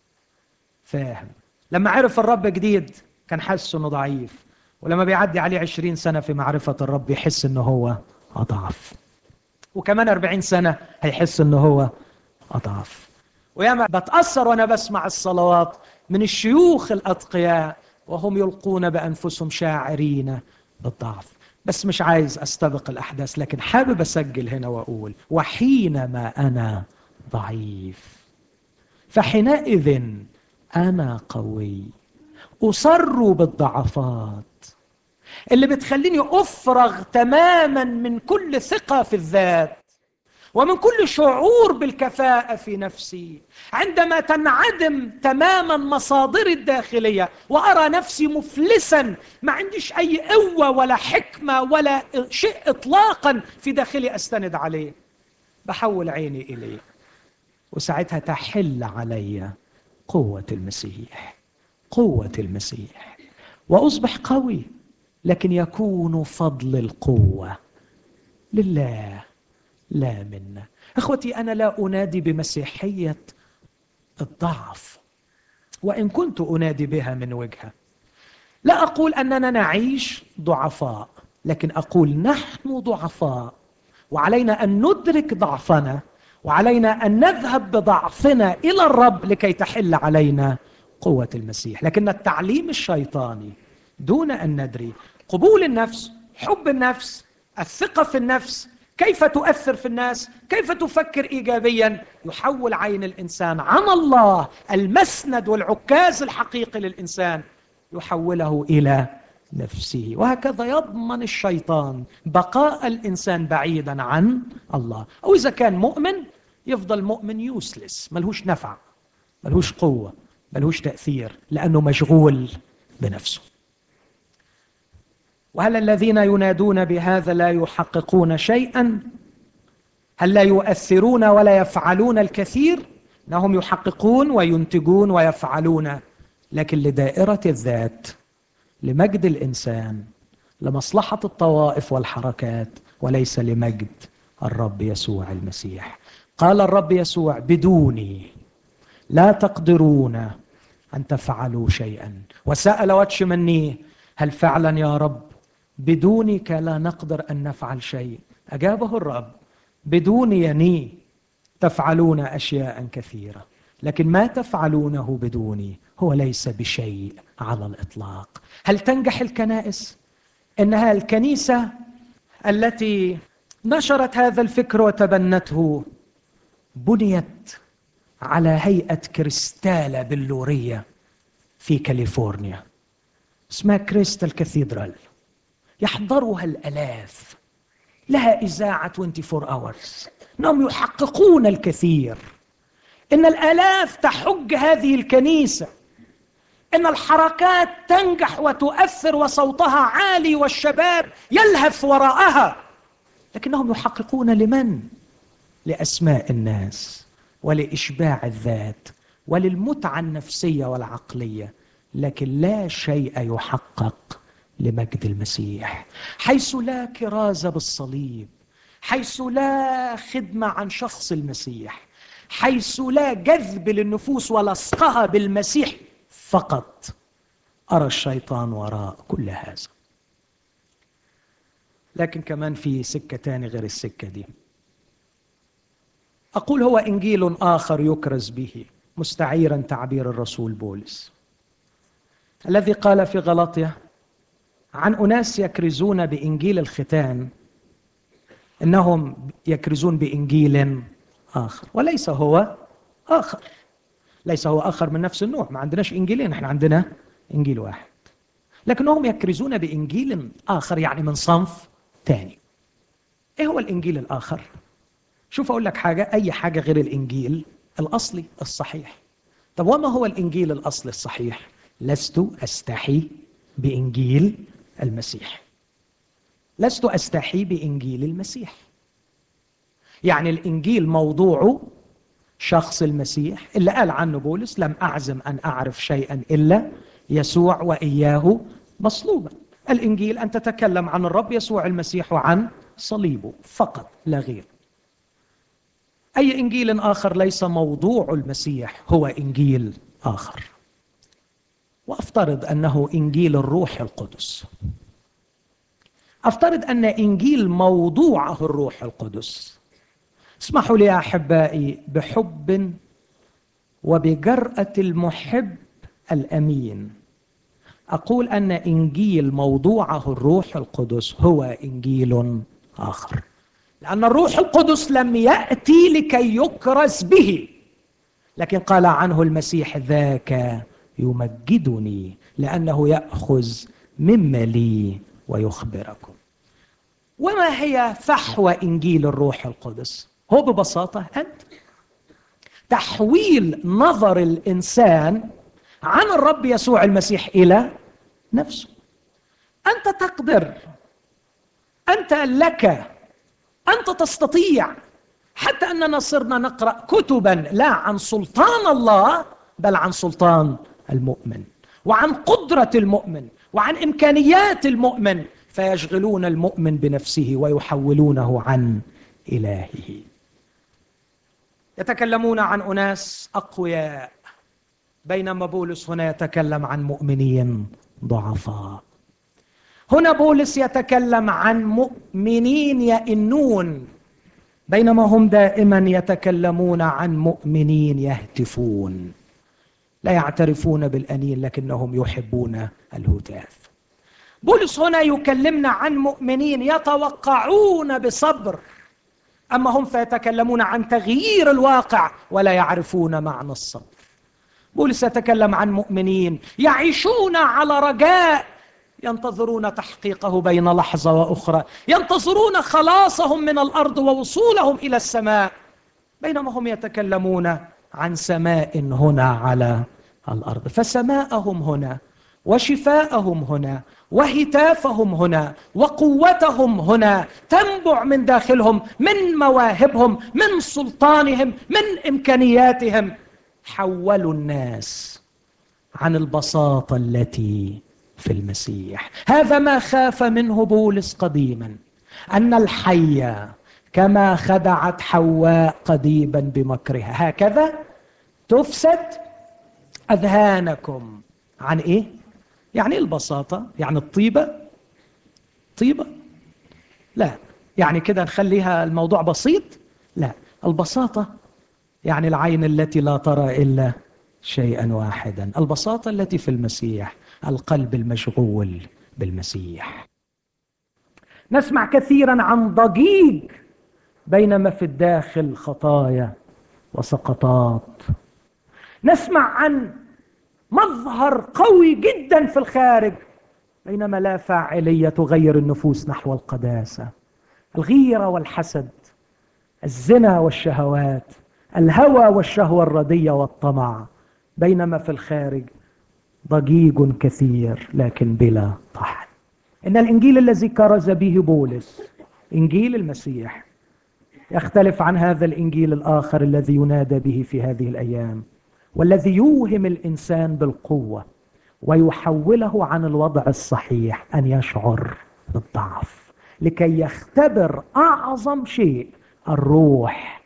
فاهم لما عرف الرب جديد كان حاسس انه ضعيف ولما بيعدي عليه عشرين سنة في معرفة الرب يحس انه هو أضعف وكمان أربعين سنة هيحس انه هو أضعف وياما بتأثر وأنا بسمع الصلوات من الشيوخ الأتقياء وهم يلقون بأنفسهم شاعرين بالضعف بس مش عايز أستبق الأحداث لكن حابب أسجل هنا وأقول وحينما أنا ضعيف فحينئذ أنا قوي أصر بالضعفات اللي بتخليني أفرغ تماما من كل ثقة في الذات ومن كل شعور بالكفاءة في نفسي عندما تنعدم تماما مصادري الداخلية وأرى نفسي مفلسا ما عنديش أي قوة ولا حكمة ولا شيء إطلاقا في داخلي أستند عليه بحول عيني إليه وساعتها تحل علي قوة المسيح قوة المسيح وأصبح قوي لكن يكون فضل القوة لله لا منا اخوتي انا لا انادي بمسيحيه الضعف وان كنت انادي بها من وجهه لا اقول اننا نعيش ضعفاء لكن اقول نحن ضعفاء وعلينا ان ندرك ضعفنا وعلينا ان نذهب بضعفنا الى الرب لكي تحل علينا قوه المسيح لكن التعليم الشيطاني دون ان ندري قبول النفس حب النفس الثقه في النفس كيف تؤثر في الناس كيف تفكر ايجابيا يحول عين الانسان عن الله المسند والعكاز الحقيقي للانسان يحوله الى نفسه وهكذا يضمن الشيطان بقاء الانسان بعيدا عن الله او اذا كان مؤمن يفضل مؤمن يوسلس ملهوش نفع ملهوش قوه ملهوش تاثير لانه مشغول بنفسه وهل الذين ينادون بهذا لا يحققون شيئا هل لا يؤثرون ولا يفعلون الكثير انهم يحققون وينتجون ويفعلون لكن لدائره الذات لمجد الانسان لمصلحه الطوائف والحركات وليس لمجد الرب يسوع المسيح قال الرب يسوع بدوني لا تقدرون ان تفعلوا شيئا وسال واتشمني هل فعلا يا رب بدونك لا نقدر ان نفعل شيء اجابه الرب بدوني تفعلون اشياء كثيره لكن ما تفعلونه بدوني هو ليس بشيء على الاطلاق هل تنجح الكنائس انها الكنيسه التي نشرت هذا الفكر وتبنته بنيت على هيئه كريستاله بلوريه في كاليفورنيا اسمها كريستال كاثيدرال يحضرها الآلاف لها إذاعة 24 hours إنهم يحققون الكثير إن الآلاف تحج هذه الكنيسة إن الحركات تنجح وتؤثر وصوتها عالي والشباب يلهث وراءها لكنهم يحققون لمن؟ لأسماء الناس ولإشباع الذات وللمتعة النفسية والعقلية لكن لا شيء يحقق لمجد المسيح حيث لا كرازه بالصليب حيث لا خدمه عن شخص المسيح حيث لا جذب للنفوس ولصقها بالمسيح فقط أرى الشيطان وراء كل هذا لكن كمان في سكة تاني غير السكة دي أقول هو إنجيل آخر يكرز به مستعيرا تعبير الرسول بولس الذي قال في غلطية عن أناس يكرزون بإنجيل الختان إنهم يكرزون بإنجيل آخر وليس هو آخر ليس هو آخر من نفس النوع ما عندناش إنجيلين احنا عندنا إنجيل واحد لكنهم يكرزون بإنجيل آخر يعني من صنف ثاني إيه هو الإنجيل الآخر؟ شوف أقول لك حاجة أي حاجة غير الإنجيل الأصلي الصحيح طب وما هو الإنجيل الأصلي الصحيح؟ لست أستحي بإنجيل المسيح لست أستحي بإنجيل المسيح يعني الإنجيل موضوعه شخص المسيح اللي قال عنه بولس لم أعزم أن أعرف شيئا إلا يسوع وإياه مصلوبا الإنجيل أن تتكلم عن الرب يسوع المسيح وعن صليبه فقط لا غير أي إنجيل آخر ليس موضوع المسيح هو إنجيل آخر وأفترض أنه إنجيل الروح القدس أفترض أن إنجيل موضوعه الروح القدس اسمحوا لي يا أحبائي بحب وبجرأة المحب الأمين أقول أن إنجيل موضوعه الروح القدس هو إنجيل آخر لأن الروح القدس لم يأتي لكي يكرز به لكن قال عنه المسيح ذاك يمجدني لأنه يأخذ مما لي ويخبركم وما هي فحوى إنجيل الروح القدس هو ببساطة أنت تحويل نظر الإنسان عن الرب يسوع المسيح إلى نفسه أنت تقدر أنت لك أنت تستطيع حتى أننا صرنا نقرأ كتبا لا عن سلطان الله بل عن سلطان المؤمن وعن قدرة المؤمن وعن إمكانيات المؤمن فيشغلون المؤمن بنفسه ويحولونه عن إلهه يتكلمون عن أناس أقوياء بينما بولس هنا يتكلم عن مؤمنين ضعفاء هنا بولس يتكلم عن مؤمنين يئنون بينما هم دائما يتكلمون عن مؤمنين يهتفون لا يعترفون بالأنين لكنهم يحبون الهتاف بولس هنا يكلمنا عن مؤمنين يتوقعون بصبر أما هم فيتكلمون عن تغيير الواقع ولا يعرفون معنى الصبر بولس يتكلم عن مؤمنين يعيشون على رجاء ينتظرون تحقيقه بين لحظة وأخرى ينتظرون خلاصهم من الأرض ووصولهم إلى السماء بينما هم يتكلمون عن سماء هنا على الأرض فسماءهم هنا وشفاءهم هنا وهتافهم هنا وقوتهم هنا تنبع من داخلهم من مواهبهم من سلطانهم من امكانياتهم حولوا الناس عن البساطه التي في المسيح هذا ما خاف منه بولس قديما ان الحيه كما خدعت حواء قديما بمكرها هكذا تفسد اذهانكم عن ايه يعني ايه البساطه يعني الطيبه طيبه لا يعني كده نخليها الموضوع بسيط لا البساطه يعني العين التي لا ترى الا شيئا واحدا البساطه التي في المسيح القلب المشغول بالمسيح نسمع كثيرا عن ضجيج بينما في الداخل خطايا وسقطات نسمع عن مظهر قوي جدا في الخارج بينما لا فاعليه تغير النفوس نحو القداسه الغيره والحسد الزنا والشهوات الهوى والشهوه الرديه والطمع بينما في الخارج ضجيج كثير لكن بلا طحن ان الانجيل الذي كرز به بولس انجيل المسيح يختلف عن هذا الانجيل الاخر الذي ينادى به في هذه الايام والذي يوهم الانسان بالقوه ويحوله عن الوضع الصحيح ان يشعر بالضعف لكي يختبر اعظم شيء الروح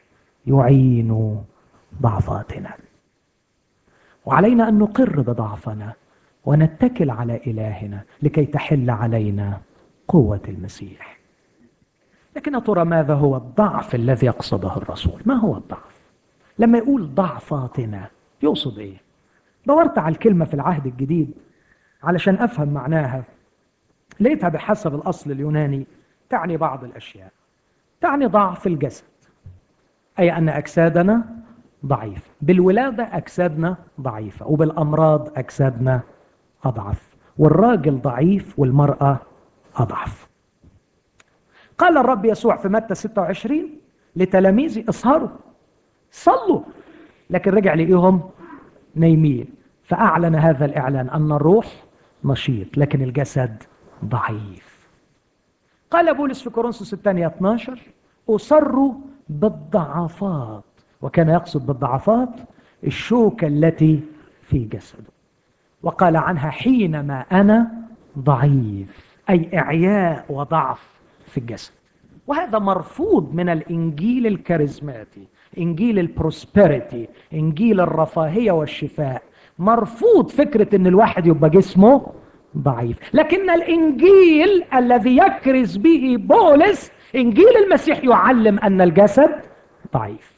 يعين ضعفاتنا وعلينا ان نقر بضعفنا ونتكل على إلهنا لكي تحل علينا قوة المسيح لكن ترى ماذا هو الضعف الذي يقصده الرسول ما هو الضعف لما يقول ضعفاتنا يقصد ايه دورت على الكلمة في العهد الجديد علشان أفهم معناها لقيتها بحسب الأصل اليوناني تعني بعض الأشياء تعني ضعف الجسد أي أن أجسادنا ضعيفة بالولادة أجسادنا ضعيفة وبالأمراض أجسادنا أضعف والراجل ضعيف والمرأة أضعف قال الرب يسوع في متى 26 لتلاميذه اسهروا صلوا لكن رجع لقيهم نايمين فأعلن هذا الإعلان أن الروح نشيط لكن الجسد ضعيف قال بولس في كورنثوس الثانية 12 أصر بالضعفات وكان يقصد بالضعفات الشوكة التي في جسده وقال عنها حينما أنا ضعيف أي إعياء وضعف في الجسد وهذا مرفوض من الإنجيل الكاريزماتي إنجيل البروسبريتي إنجيل الرفاهية والشفاء مرفوض فكرة أن الواحد يبقى جسمه ضعيف لكن الإنجيل الذي يكرز به بولس إنجيل المسيح يعلم أن الجسد ضعيف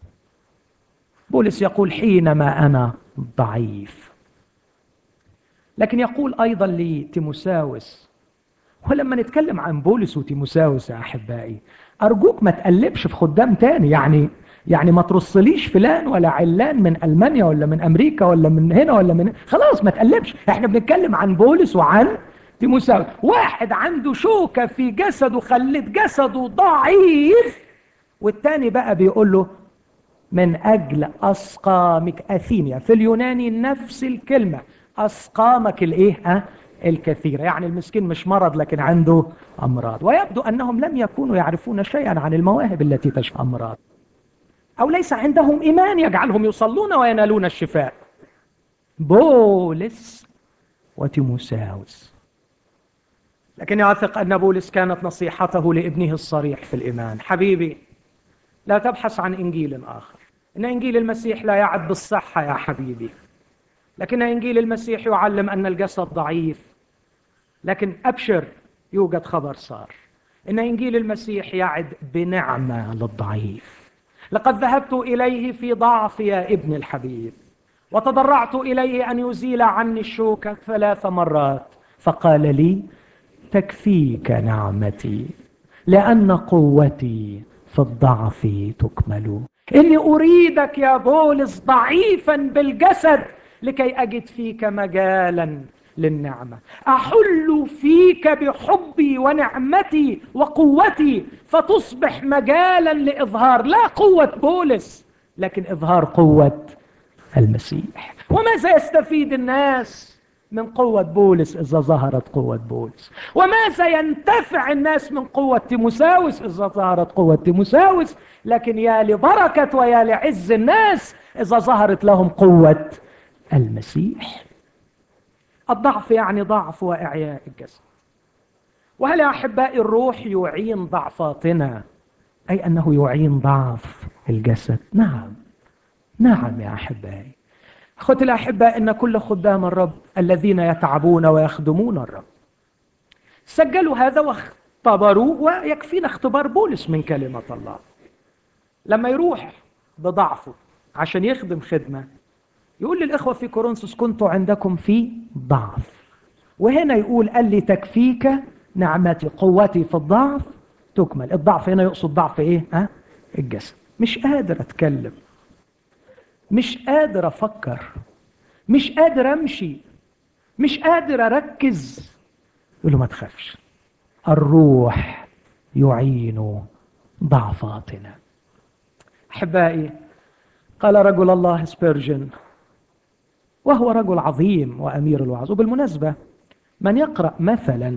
بولس يقول حينما أنا ضعيف لكن يقول أيضا لتيموساوس ولما نتكلم عن بولس وتيموساوس يا أحبائي أرجوك ما تقلبش في خدام تاني يعني يعني ما ترصليش فلان ولا علان من ألمانيا ولا من أمريكا ولا من هنا ولا من خلاص ما تقلبش احنا بنتكلم عن بولس وعن تيموساوس واحد عنده شوكة في جسده خلت جسده ضعيف والتاني بقى بيقول له من أجل أسقامك أثينيا في اليوناني نفس الكلمة أسقامك الإيه ها الكثيرة يعني المسكين مش مرض لكن عنده أمراض ويبدو أنهم لم يكونوا يعرفون شيئا عن المواهب التي تشفى أمراض أو ليس عندهم إيمان يجعلهم يصلون وينالون الشفاء بولس وتيموساوس لكن يثق أن بولس كانت نصيحته لابنه الصريح في الإيمان حبيبي لا تبحث عن إنجيل آخر إن إنجيل المسيح لا يعد بالصحة يا حبيبي لكن إنجيل المسيح يعلم أن الجسد ضعيف لكن أبشر يوجد خبر صار إن إنجيل المسيح يعد بنعمة للضعيف لقد ذهبت إليه في ضعف يا ابن الحبيب وتضرعت إليه أن يزيل عني الشوكة ثلاث مرات فقال لي تكفيك نعمتي لأن قوتي في الضعف تكمل إني أريدك يا بولس ضعيفا بالجسد لكي أجد فيك مجالا للنعمة أحل فيك بحبي ونعمتي وقوتي فتصبح مجالا لإظهار لا قوة بولس لكن إظهار قوة المسيح وماذا يستفيد الناس من قوة بولس إذا ظهرت قوة بولس وماذا ينتفع الناس من قوة تيموساوس إذا ظهرت قوة تيموساوس لكن يا لبركة ويا لعز الناس إذا ظهرت لهم قوة المسيح الضعف يعني ضعف وإعياء الجسد وهل يا أحبائي الروح يعين ضعفاتنا أي أنه يعين ضعف الجسد نعم نعم يا أحبائي أخوتي الأحباء إن كل خدام الرب الذين يتعبون ويخدمون الرب سجلوا هذا واختبروا ويكفينا اختبار بولس من كلمة الله لما يروح بضعفه عشان يخدم خدمة يقول للإخوة في كورنثوس كنت عندكم في ضعف وهنا يقول قال لي تكفيك نعمتي قوتي في الضعف تكمل الضعف هنا يقصد ضعف ايه ها الجسد مش قادر اتكلم مش قادر افكر مش قادر امشي مش قادر اركز يقول له ما تخافش الروح يعين ضعفاتنا احبائي قال رجل الله سبيرجن وهو رجل عظيم وامير الوعظ وبالمناسبه من يقرا مثلا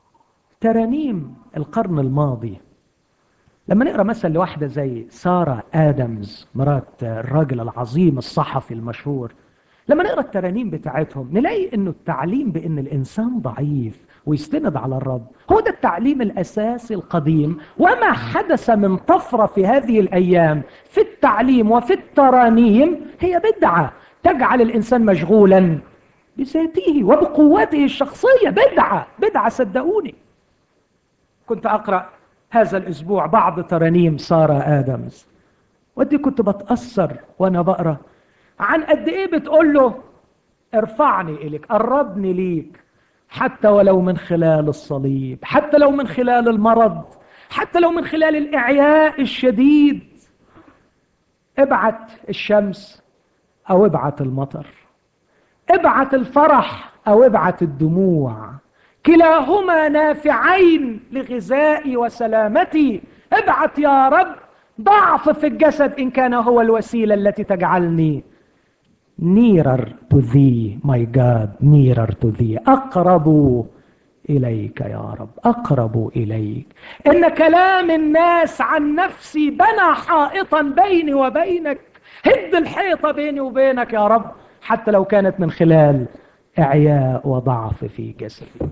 ترانيم القرن الماضي لما نقرا مثلا لواحده زي ساره ادمز مرات الراجل العظيم الصحفي المشهور لما نقرا الترانيم بتاعتهم نلاقي انه التعليم بان الانسان ضعيف ويستند على الرب هو ده التعليم الاساسي القديم وما حدث من طفره في هذه الايام في التعليم وفي الترانيم هي بدعه تجعل الانسان مشغولا بذاته وبقوته الشخصية بدعة بدعة صدقوني كنت أقرأ هذا الأسبوع بعض ترانيم سارة آدمز ودي كنت بتأثر وأنا بقرأ عن قد إيه بتقول له ارفعني إليك قربني ليك حتى ولو من خلال الصليب حتى لو من خلال المرض حتى لو من خلال الإعياء الشديد ابعت الشمس أو ابعت المطر ابعت الفرح أو ابعت الدموع كلاهما نافعين لغذائي وسلامتي ابعت يا رب ضعف في الجسد إن كان هو الوسيلة التي تجعلني nearer to thee my God nearer to thee أقرب إليك يا رب أقرب إليك إن كلام الناس عن نفسي بنى حائطا بيني وبينك هد الحيطة بيني وبينك يا رب حتى لو كانت من خلال إعياء وضعف في جسدي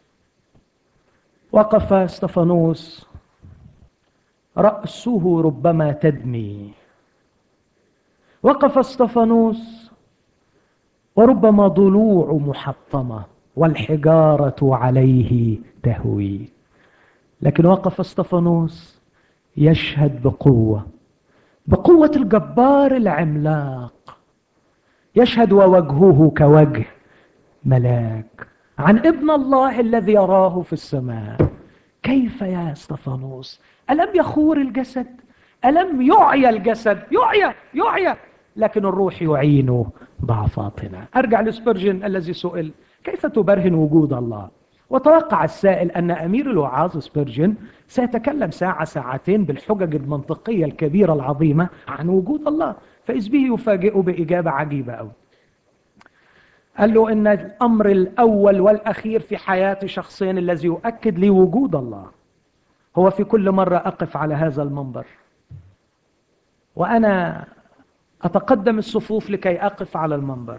وقف استفانوس رأسه ربما تدمي وقف استفانوس وربما ضلوع محطمة والحجارة عليه تهوي لكن وقف استفانوس يشهد بقوة بقوة الجبار العملاق يشهد ووجهه كوجه ملاك عن ابن الله الذي يراه في السماء كيف يا استفانوس ألم يخور الجسد ألم يعيا الجسد يعيا يعيا لكن الروح يعين ضعفاتنا أرجع لسبرجن الذي سئل كيف تبرهن وجود الله وتوقع السائل أن أمير الوعاظ سبرجن سيتكلم ساعة ساعتين بالحجج المنطقية الكبيرة العظيمة عن وجود الله فإذ به يفاجئه بإجابة عجيبة أوي قال له ان الامر الاول والاخير في حياه شخصين الذي يؤكد لي وجود الله هو في كل مره اقف على هذا المنبر وانا اتقدم الصفوف لكي اقف على المنبر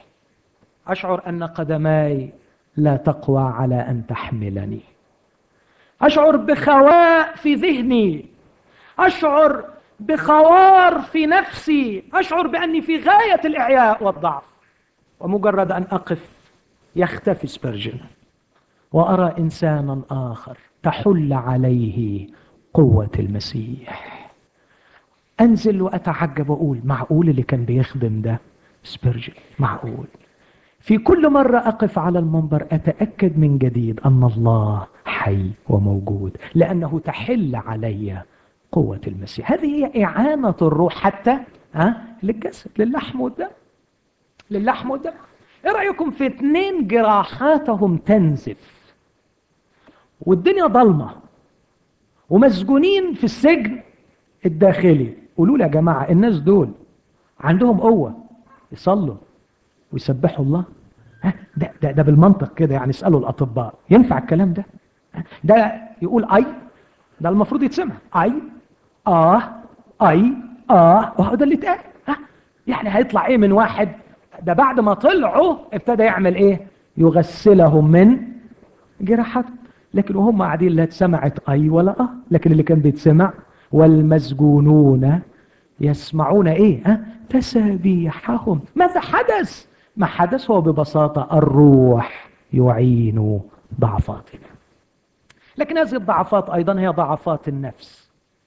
اشعر ان قدماي لا تقوى على ان تحملني اشعر بخواء في ذهني اشعر بخوار في نفسي اشعر باني في غايه الاعياء والضعف ومجرد أن أقف يختفي سبرجن وأرى إنسانا آخر تحل عليه قوة المسيح أنزل وأتعجب وأقول معقول اللي كان بيخدم ده سبرجن معقول في كل مرة أقف على المنبر أتأكد من جديد أن الله حي وموجود لأنه تحل علي قوة المسيح هذه هي إعانة الروح حتى ها للجسد للحم والدم للحم والدم ايه رايكم في اتنين جراحاتهم تنزف والدنيا ضلمه ومسجونين في السجن الداخلي قولوا لي يا جماعه الناس دول عندهم قوه يصلوا ويسبحوا الله ها ده ده, ده بالمنطق كده يعني اسالوا الاطباء ينفع الكلام ده ده يقول اي ده المفروض يتسمع اي اه اي اه وهو ده اللي اتقال ها يعني هيطلع ايه من واحد ده بعد ما طلعوا ابتدى يعمل ايه يغسلهم من جراحات لكن وهم قاعدين لا اتسمعت اي ولا اه لكن اللي كان بيتسمع والمسجونون يسمعون ايه ها تسابيحهم ماذا حدث ما حدث هو ببساطة الروح يعين ضعفاتنا لكن هذه الضعفات ايضا هي ضعفات النفس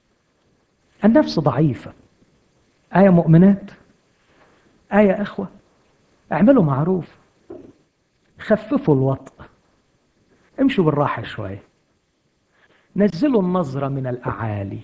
النفس ضعيفة آية مؤمنات آية أخوة اعملوا معروف خففوا الوطء امشوا بالراحة شوية نزلوا النظرة من الأعالي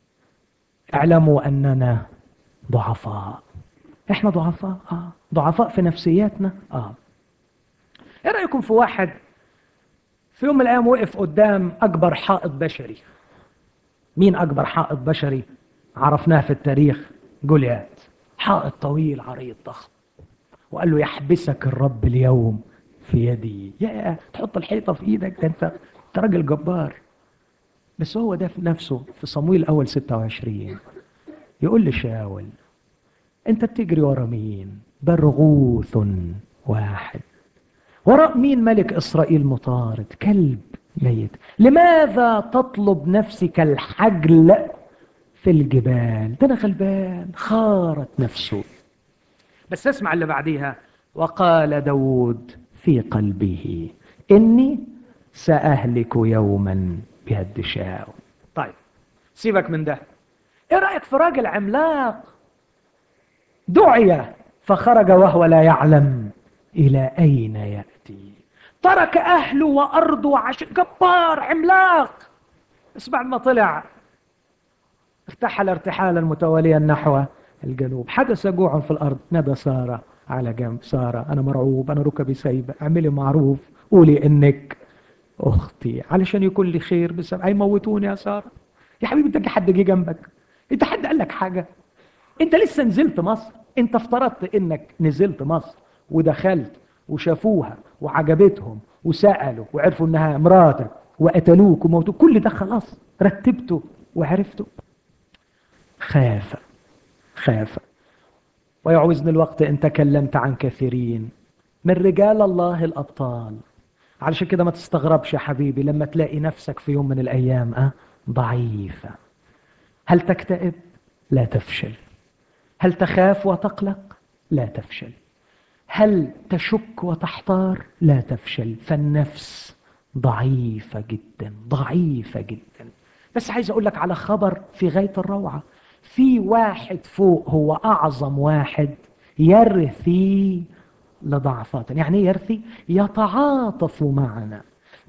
اعلموا أننا ضعفاء احنا ضعفاء اه ضعفاء في نفسياتنا اه ايه رأيكم في واحد في يوم من الأيام وقف قدام أكبر حائط بشري مين أكبر حائط بشري عرفناه في التاريخ جوليات حائط طويل عريض ضخم وقال له يحبسك الرب اليوم في يدي يا تحط الحيطة في ايدك ده انت انت راجل جبار بس هو ده في نفسه في صمويل اول 26 يقول لشاول انت بتجري ورا مين برغوث واحد وراء مين ملك اسرائيل مطارد كلب ميت لماذا تطلب نفسك الحجل في الجبال ده انا غلبان خارت نفسه بس اسمع اللي بعديها وقال داود في قلبه إني سأهلك يوما بيد شاو طيب سيبك من ده ايه رأيك في راجل عملاق دعي فخرج وهو لا يعلم إلى أين يأتي ترك أهله وأرضه وعش جبار عملاق بس بعد ما طلع ارتحل ارتحالا متواليا نحو الجنوب حدث جوع في الأرض نادى سارة على جنب سارة أنا مرعوب أنا ركبي سايبة اعملي معروف قولي إنك أختي علشان يكون لي خير بسبب هيموتوني يا سارة يا حبيبي انت حد جه جنبك انت حد قال لك حاجة انت لسه نزلت مصر انت افترضت انك نزلت مصر ودخلت وشافوها وعجبتهم وسألوا وعرفوا انها مراتك وقتلوك وموتوك كل ده خلاص رتبته وعرفته خاف خاف ويعوزني الوقت ان تكلمت عن كثيرين من رجال الله الابطال علشان كده ما تستغربش يا حبيبي لما تلاقي نفسك في يوم من الايام أه؟ ضعيفة هل تكتئب لا تفشل هل تخاف وتقلق لا تفشل هل تشك وتحتار لا تفشل فالنفس ضعيفة جدا ضعيفة جدا بس عايز اقول لك على خبر في غاية الروعة في واحد فوق هو اعظم واحد يرثي لضعفات يعني ايه يرثي يتعاطف معنا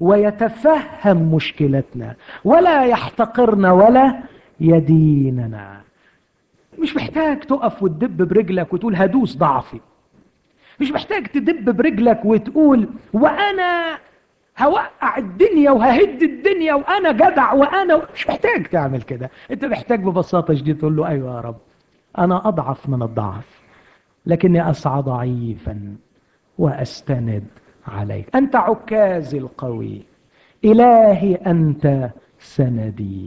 ويتفهم مشكلتنا ولا يحتقرنا ولا يديننا مش محتاج تقف وتدب برجلك وتقول هدوس ضعفي مش محتاج تدب برجلك وتقول وانا هوقع الدنيا وههد الدنيا وانا جدع وانا مش محتاج تعمل كده انت محتاج ببساطة شديدة تقول له ايوه يا رب انا اضعف من الضعف لكني اسعى ضعيفا واستند عليك انت عكازي القوي الهي انت سندي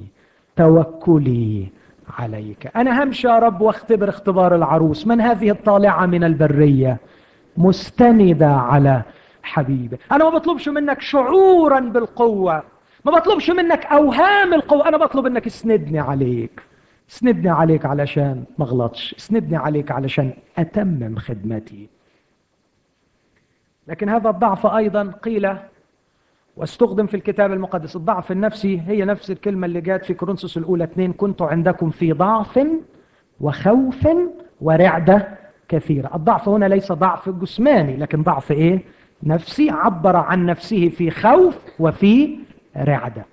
توكلي عليك انا همشي يا رب واختبر اختبار العروس من هذه الطالعه من البريه مستنده على حبيبي انا ما بطلبش منك شعورا بالقوه ما بطلبش منك اوهام القوه انا بطلب انك اسندني عليك اسندني عليك علشان ما اغلطش اسندني عليك علشان اتمم خدمتي لكن هذا الضعف ايضا قيل واستخدم في الكتاب المقدس الضعف النفسي هي نفس الكلمة اللي جات في كورنثوس الأولى 2 كنت عندكم في ضعف وخوف ورعدة كثيرة الضعف هنا ليس ضعف جسماني لكن ضعف إيه؟ نفسي عبر عن نفسه في خوف وفي رعدة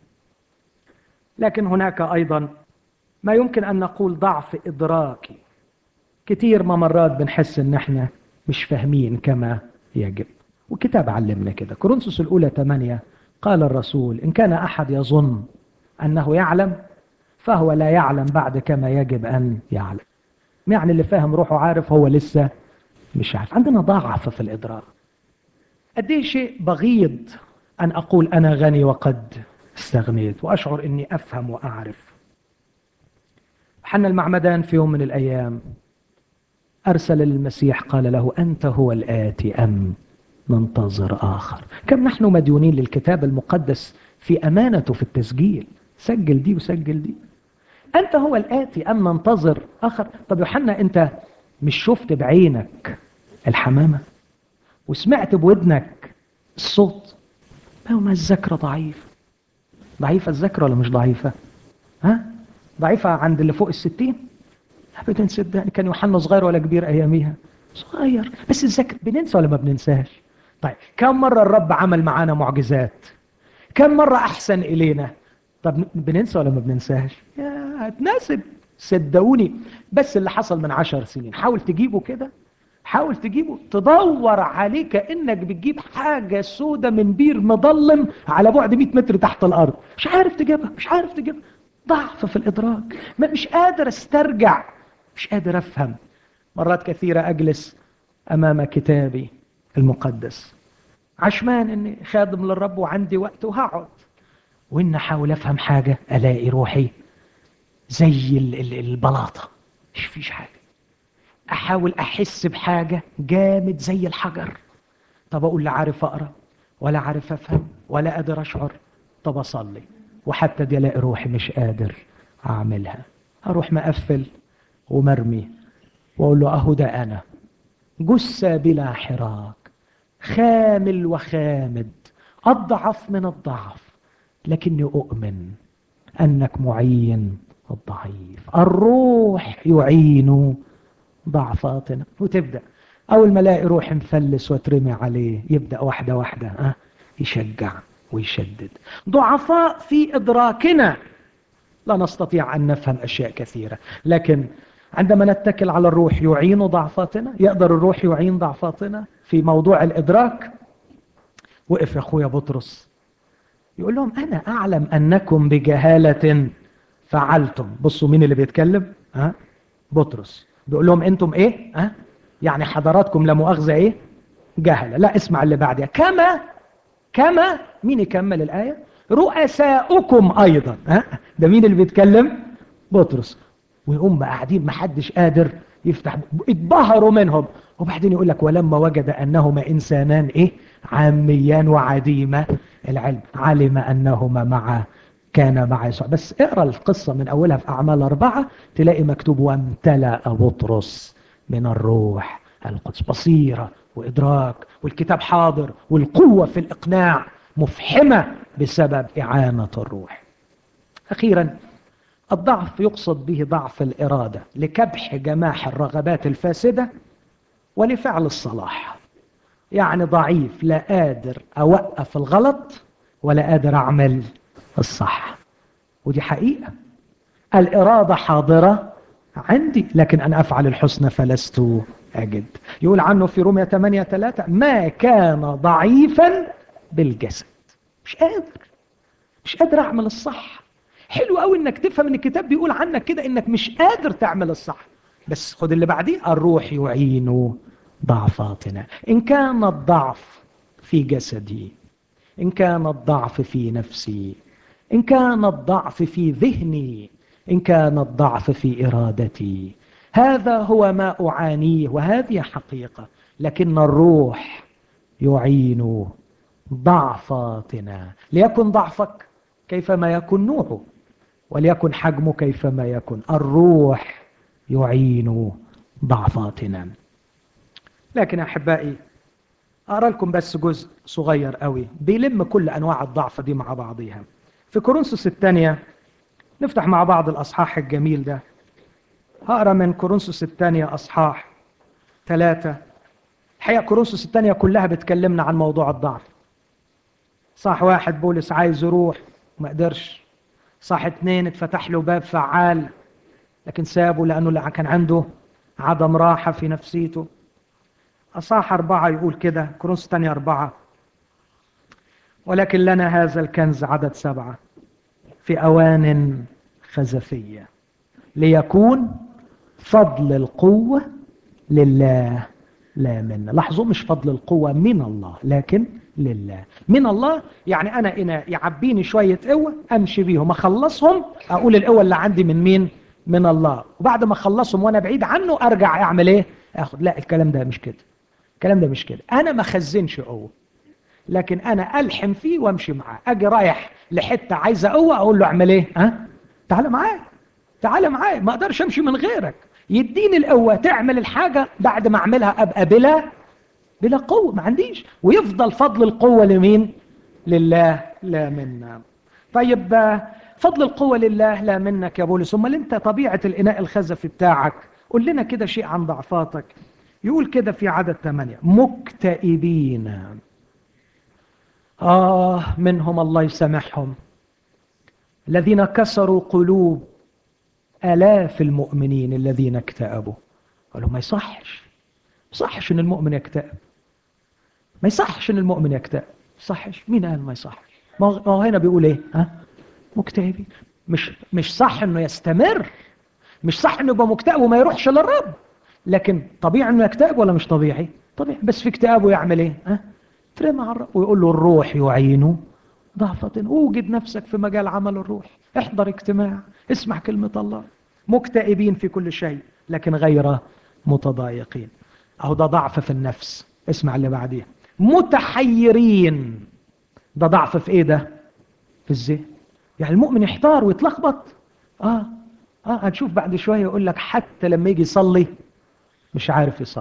لكن هناك أيضا ما يمكن أن نقول ضعف إدراكي كتير ما مرات بنحس إن احنا مش فاهمين كما يجب والكتاب علمنا كده كورنثوس الأولى 8 قال الرسول إن كان أحد يظن أنه يعلم فهو لا يعلم بعد كما يجب أن يعلم يعني اللي فاهم روحه عارف هو لسه مش عارف عندنا ضعف في الإدراك قد ايه شيء بغيض أن أقول أنا غني وقد استغنيت وأشعر أني أفهم وأعرف حنا المعمدان في يوم من الأيام أرسل للمسيح قال له أنت هو الآتي أم ننتظر آخر كم نحن مديونين للكتاب المقدس في أمانته في التسجيل سجل دي وسجل دي أنت هو الآتي أم ننتظر آخر طب يوحنا أنت مش شفت بعينك الحمامة وسمعت بودنك الصوت ما هو ما الذاكرة ضعيفة ضعيفة الذاكرة ولا مش ضعيفة ها ضعيفة عند اللي فوق الستين ابدا صدقني كان يوحنا صغير ولا كبير اياميها صغير بس الذاكرة بننسى ولا ما بننساش طيب كم مرة الرب عمل معانا معجزات كم مرة احسن الينا طب بننسى ولا ما بننساش يا هتناسب صدقوني بس اللي حصل من عشر سنين حاول تجيبه كده حاول تجيبه تدور عليه كانك بتجيب حاجه سودة من بير مظلم على بعد 100 متر تحت الارض مش عارف تجيبها مش عارف تجيبها ضعف في الادراك مش قادر استرجع مش قادر افهم مرات كثيره اجلس امام كتابي المقدس عشمان اني خادم للرب وعندي وقت وهقعد وان احاول افهم حاجه الاقي روحي زي البلاطه مش فيش حاجه احاول احس بحاجه جامد زي الحجر طب اقول لا عارف اقرا ولا عارف افهم ولا قادر اشعر طب اصلي وحتى دي الاقي روحي مش قادر اعملها اروح مقفل ومرمي واقول له اهو ده انا جثة بلا حراك خامل وخامد أضعف من الضعف لكني أؤمن أنك معين الضعيف الروح يعين ضعفاتنا وتبدأ أول ما الاقي روح مفلس واترمي عليه يبدأ واحدة واحدة أه؟ يشجع ويشدد ضعفاء في إدراكنا لا نستطيع أن نفهم أشياء كثيرة لكن عندما نتكل على الروح يعين ضعفاتنا يقدر الروح يعين ضعفاتنا في موضوع الإدراك وقف يا أخويا بطرس يقول لهم أنا أعلم أنكم بجهالة فعلتم بصوا مين اللي بيتكلم ها بطرس بيقول لهم أنتم إيه ها يعني حضراتكم لا مؤاخذة إيه جهلة لا اسمع اللي بعدها كما كما مين يكمل الآية رؤساؤكم أيضا ها ده مين اللي بيتكلم بطرس ويقوم بقى قاعدين محدش قادر يفتح اتبهروا منهم وبعدين يقول لك ولما وجد أنهما إنسانان إيه عاميان وعديمة العلم علم أنهما مع كان مع يسوع بس اقرا القصة من أولها في أعمال أربعة تلاقي مكتوب وامتلأ بطرس من الروح القدس بصيرة وإدراك والكتاب حاضر والقوة في الإقناع مفحمة بسبب إعانة الروح أخيرا الضعف يقصد به ضعف الإرادة لكبح جماح الرغبات الفاسدة ولفعل الصلاح يعني ضعيف لا قادر أوقف الغلط ولا قادر أعمل الصح ودي حقيقة الإرادة حاضرة عندي لكن أنا أفعل الحسنى فلست أجد يقول عنه في رومية 8 3 ما كان ضعيفا بالجسد مش قادر مش قادر أعمل الصح حلو قوي انك تفهم ان الكتاب بيقول عنك كده انك مش قادر تعمل الصح بس خد اللي بعديه الروح يعين ضعفاتنا ان كان الضعف في جسدي ان كان الضعف في نفسي ان كان الضعف في ذهني ان كان الضعف في ارادتي هذا هو ما اعانيه وهذه حقيقه لكن الروح يعين ضعفاتنا ليكن ضعفك كيفما يكن نوعه وليكن حجمه كيفما يكن الروح يعين ضعفاتنا لكن احبائي اقرا لكم بس جزء صغير قوي بيلم كل انواع الضعف دي مع بعضيها في كورنثوس الثانيه نفتح مع بعض الاصحاح الجميل ده هقرا من كورنثوس الثانيه اصحاح ثلاثة الحقيقه كورنثوس الثانيه كلها بتكلمنا عن موضوع الضعف صح واحد بولس عايز يروح ما قدرش صح اتنين اتفتح له باب فعال لكن سابه لأنه كان عنده عدم راحة في نفسيته أصح أربعة يقول كده كروس تاني أربعة ولكن لنا هذا الكنز عدد سبعة في أوان خزفية ليكون فضل القوة لله لا منا لاحظوا مش فضل القوة من الله لكن لله من الله يعني أنا إنا يعبيني شوية قوة أمشي بيهم أخلصهم أقول القوة اللي عندي من مين من الله وبعد ما أخلصهم وأنا بعيد عنه أرجع أعمل إيه أخد لا الكلام ده مش كده الكلام ده مش كده أنا ما خزنش قوة لكن أنا ألحم فيه وأمشي معاه أجي رايح لحتة عايزة قوة أقول له أعمل إيه ها تعال معايا تعال معايا ما أقدرش أمشي من غيرك يديني القوة تعمل الحاجة بعد ما أعملها أبقى بلا بلا قوة ما عنديش ويفضل فضل القوة لمين لله لا منا طيب فضل القوة لله لا منك يا بولس امال انت طبيعة الإناء الخزفي بتاعك قول لنا كده شيء عن ضعفاتك يقول كده في عدد ثمانية مكتئبين آه منهم الله يسامحهم الذين كسروا قلوب آلاف المؤمنين الذين اكتئبوا قالوا ما يصحش ما يصحش ان المؤمن يكتئب ما يصحش ان المؤمن يكتئب صحش مين قال ما يصحش ما هو هنا بيقول ايه ها مكتئبين مش مش صح انه يستمر مش صح انه يبقى مكتئب وما يروحش للرب لكن طبيعي انه يكتئب ولا مش طبيعي طبيعي بس في اكتئابه يعمل ايه ها ترمى على الرب ويقول له الروح يعينه ضعفة اوجد نفسك في مجال عمل الروح احضر اجتماع اسمع كلمة الله مكتئبين في كل شيء لكن غير متضايقين اهو ده ضعف في النفس اسمع اللي بعديه متحيرين ده ضعف في ايه ده في الذهن يعني المؤمن يحتار ويتلخبط اه اه هتشوف بعد شويه يقول لك حتى لما يجي يصلي مش عارف يصلي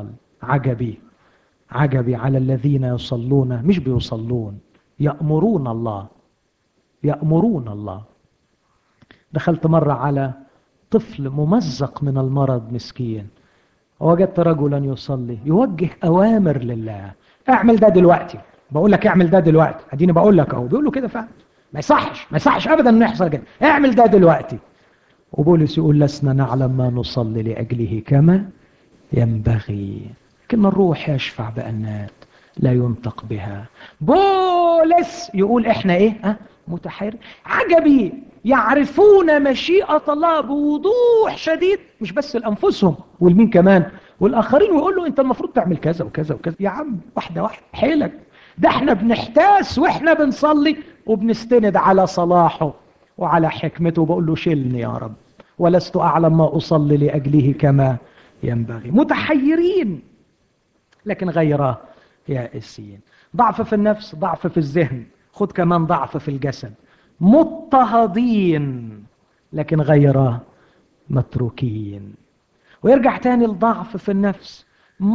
عجبي عجبي على الذين يصلون مش بيصلون يأمرون الله يأمرون الله دخلت مرة على طفل ممزق من المرض مسكين وجدت رجلا يصلي يوجه أوامر لله اعمل ده دلوقتي بقول لك اعمل ده دلوقتي اديني بقول لك اهو بيقول له كده فعلا ما يصحش ما يصحش ابدا انه يحصل كده اعمل ده دلوقتي وبولس يقول لسنا نعلم ما نصلي لاجله كما ينبغي لكن الروح يشفع بانات لا ينطق بها بولس يقول احنا ايه ها متحير عجبي يعرفون مشيئة الله بوضوح شديد مش بس لأنفسهم والمين كمان والآخرين ويقول له أنت المفروض تعمل كذا وكذا وكذا يا عم واحدة واحدة حيلك ده احنا بنحتاس واحنا بنصلي وبنستند على صلاحه وعلى حكمته وبقول له شلني يا رب ولست أعلم ما أصلي لأجله كما ينبغي متحيرين لكن غير يائسين ضعف في النفس ضعف في الذهن خد كمان ضعف في الجسد مضطهدين لكن غير متروكين ويرجع تاني الضعف في النفس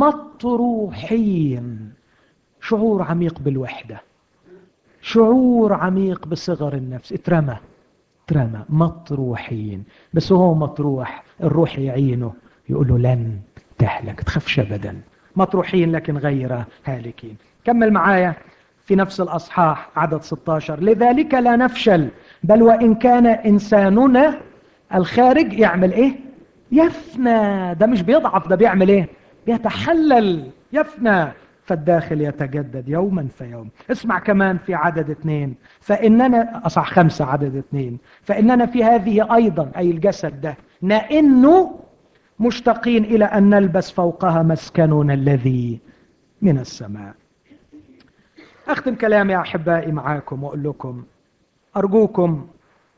مطروحين شعور عميق بالوحدة شعور عميق بصغر النفس اترمى اترمى مطروحين بس هو مطروح الروح يعينه يقول له لن تهلك تخافش ابدا مطروحين لكن غير هالكين كمل معايا في نفس الأصحاح عدد 16 لذلك لا نفشل بل وإن كان إنساننا الخارج يعمل إيه يفنى ده مش بيضعف ده بيعمل إيه بيتحلل يفنى فالداخل يتجدد يوما فيوم اسمع كمان في عدد اثنين فإننا أصح خمسة عدد اثنين فإننا في هذه أيضا أي الجسد ده نئن مشتاقين إلى أن نلبس فوقها مسكننا الذي من السماء أختم كلامي يا أحبائي معاكم وأقول لكم أرجوكم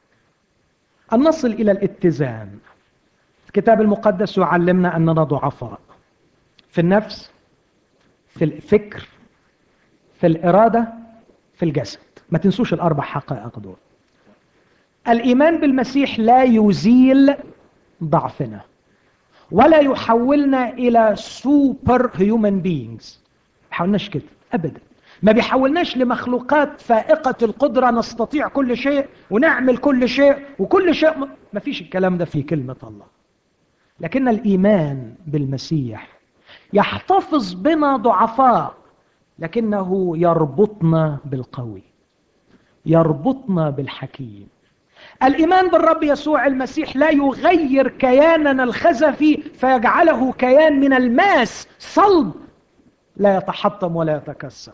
أن نصل إلى الاتزان الكتاب المقدس يعلمنا أننا ضعفاء في النفس في الفكر في الإرادة في الجسد ما تنسوش الأربع حقائق دول الإيمان بالمسيح لا يزيل ضعفنا ولا يحولنا إلى سوبر هيومن بينجز ما حاولناش كده أبدا ما بيحولناش لمخلوقات فائقة القدرة نستطيع كل شيء ونعمل كل شيء وكل شيء ما فيش الكلام ده في كلمة الله لكن الإيمان بالمسيح يحتفظ بنا ضعفاء لكنه يربطنا بالقوي يربطنا بالحكيم الإيمان بالرب يسوع المسيح لا يغير كياننا الخزفي فيجعله كيان من الماس صلب لا يتحطم ولا يتكسر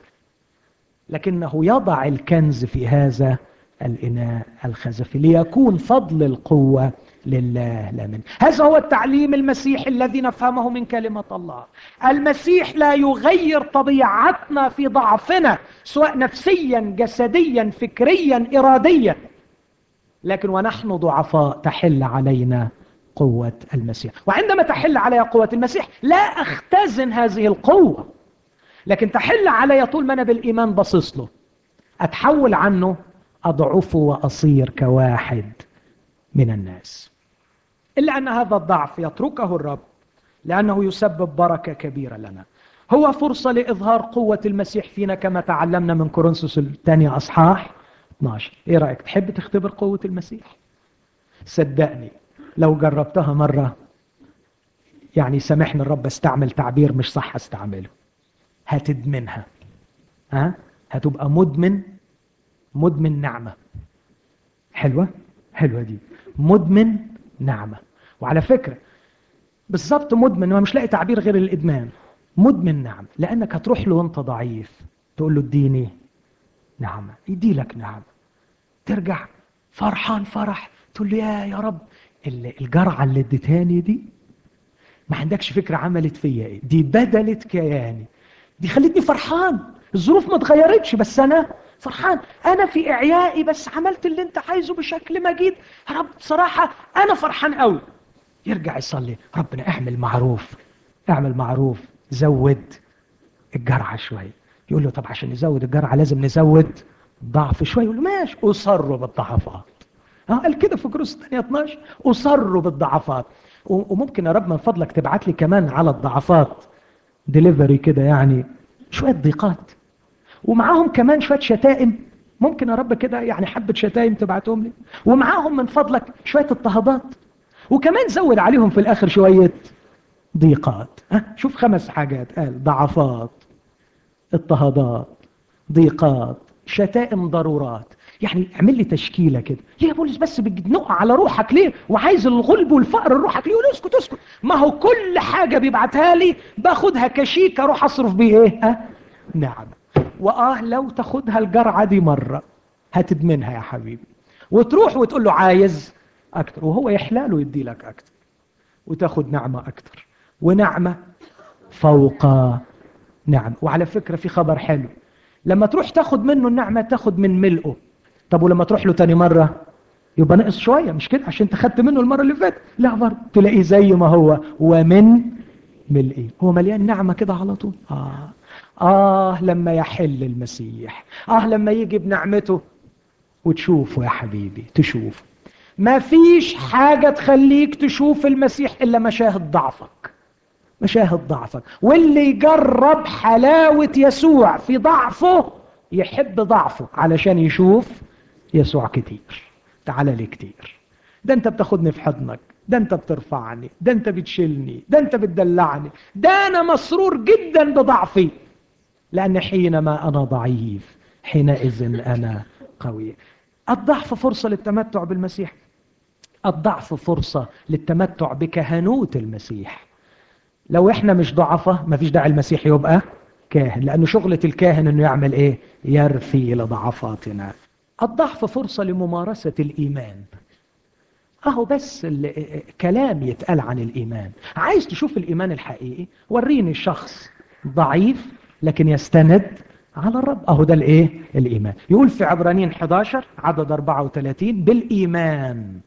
لكنه يضع الكنز في هذا الإناء الخزفي ليكون فضل القوة لله لا من هذا هو التعليم المسيحي الذي نفهمه من كلمة الله المسيح لا يغير طبيعتنا في ضعفنا سواء نفسيا جسديا فكريا إراديا لكن ونحن ضعفاء تحل علينا قوة المسيح وعندما تحل علي قوة المسيح لا أختزن هذه القوة لكن تحل علي طول ما أنا بالإيمان باصص له أتحول عنه أضعف وأصير كواحد من الناس إلا أن هذا الضعف يتركه الرب لأنه يسبب بركة كبيرة لنا هو فرصة لإظهار قوة المسيح فينا كما تعلمنا من كورنثوس الثانية أصحاح 12 إيه رأيك تحب تختبر قوة المسيح صدقني لو جربتها مرة يعني سامحني الرب استعمل تعبير مش صح استعمله هتدمنها ها هتبقى مدمن مدمن نعمة حلوة حلوة دي مدمن نعمة وعلى فكرة بالظبط مدمن ما مش لاقي تعبير غير الإدمان مدمن نعمة لأنك هتروح له وانت ضعيف تقول له اديني نعمة يدي لك نعمة ترجع فرحان فرح تقول له يا يا رب الجرعة اللي اديتهاني دي ما عندكش فكرة عملت فيا ايه دي بدلت كياني دي خلتني فرحان الظروف ما اتغيرتش بس انا فرحان انا في اعيائي بس عملت اللي انت عايزه بشكل مجيد يا رب بصراحة انا فرحان قوي يرجع يصلي ربنا اعمل معروف اعمل معروف زود الجرعة شوية يقول له طب عشان نزود الجرعة لازم نزود ضعف شوية يقول له ماشي أصروا بالضعفات اه قال كده في كروس الثانية 12 أصروا بالضعفات وممكن يا رب من فضلك تبعت لي كمان على الضعفات ديليفري كده يعني شوية ضيقات ومعاهم كمان شوية شتائم ممكن يا رب كده يعني حبة شتائم تبعتهم لي ومعاهم من فضلك شوية اضطهادات وكمان زود عليهم في الآخر شوية ضيقات ها شوف خمس حاجات قال ضعفات اضطهادات ضيقات شتائم ضرورات يعني اعمل لي تشكيله كده ليه يا بولس بس بتنق على روحك ليه وعايز الغلب والفقر لروحك ليه اسكت اسكت ما هو كل حاجه بيبعتها لي باخدها كشيك اروح اصرف بيه ايه ها نعم واه لو تاخدها الجرعه دي مره هتدمنها يا حبيبي وتروح وتقول له عايز اكتر وهو يحلال ويدي لك اكتر وتاخد نعمه اكتر ونعمه فوق نعم وعلى فكره في خبر حلو لما تروح تاخد منه النعمه تاخد من ملئه طب ولما تروح له تاني مرة يبقى نقص شوية مش كده عشان انت خدت منه المرة اللي فاتت لا برضه تلاقيه زي ما هو ومن ملئه هو مليان نعمة كده على طول آه. آه لما يحل المسيح آه لما يجي بنعمته وتشوفه يا حبيبي تشوفه ما فيش حاجة تخليك تشوف المسيح إلا مشاهد ضعفك مشاهد ضعفك واللي يجرب حلاوة يسوع في ضعفه يحب ضعفه علشان يشوف يسوع كتير تعالى لي كتير ده انت بتاخدني في حضنك ده انت بترفعني ده انت بتشيلني ده انت بتدلعني ده انا مسرور جدا بضعفي لان حينما انا ضعيف حينئذ انا قوي الضعف فرصة للتمتع بالمسيح الضعف فرصة للتمتع بكهنوت المسيح لو احنا مش ضعفة مفيش داعي المسيح يبقى كاهن لأنه شغلة الكاهن أنه يعمل إيه يرثي إلى ضعفاتنا الضعف فرصة لممارسة الإيمان أهو بس كلام يتقال عن الإيمان عايز تشوف الإيمان الحقيقي وريني شخص ضعيف لكن يستند على الرب أهو ده الإيه الإيمان يقول في عبرانيين 11 عدد 34 بالإيمان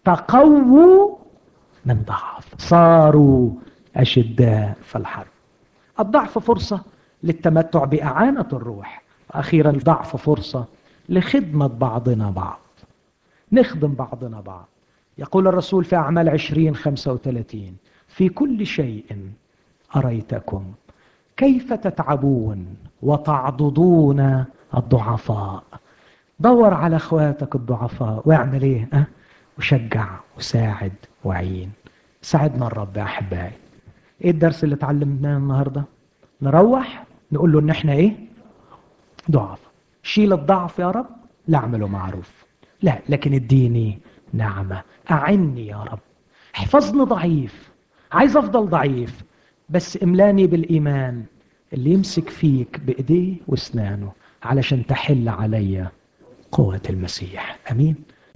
تقووا من ضعف صاروا أشداء في الحرب الضعف فرصة للتمتع بأعانة الروح أخيرا الضعف فرصة لخدمة بعضنا بعض نخدم بعضنا بعض يقول الرسول في أعمال عشرين خمسة وثلاثين في كل شيء أريتكم كيف تتعبون وتعضدون الضعفاء دور على اخواتك الضعفاء واعمل ايه أه؟ وشجع وساعد وعين ساعدنا الرب يا احبائي ايه الدرس اللي اتعلمناه النهارده نروح نقول له ان احنا ايه ضعف شيل الضعف يا رب لا اعمله معروف لا لكن اديني نعمة اعني يا رب احفظني ضعيف عايز افضل ضعيف بس املاني بالايمان اللي يمسك فيك بايديه واسنانه علشان تحل عليا قوة المسيح امين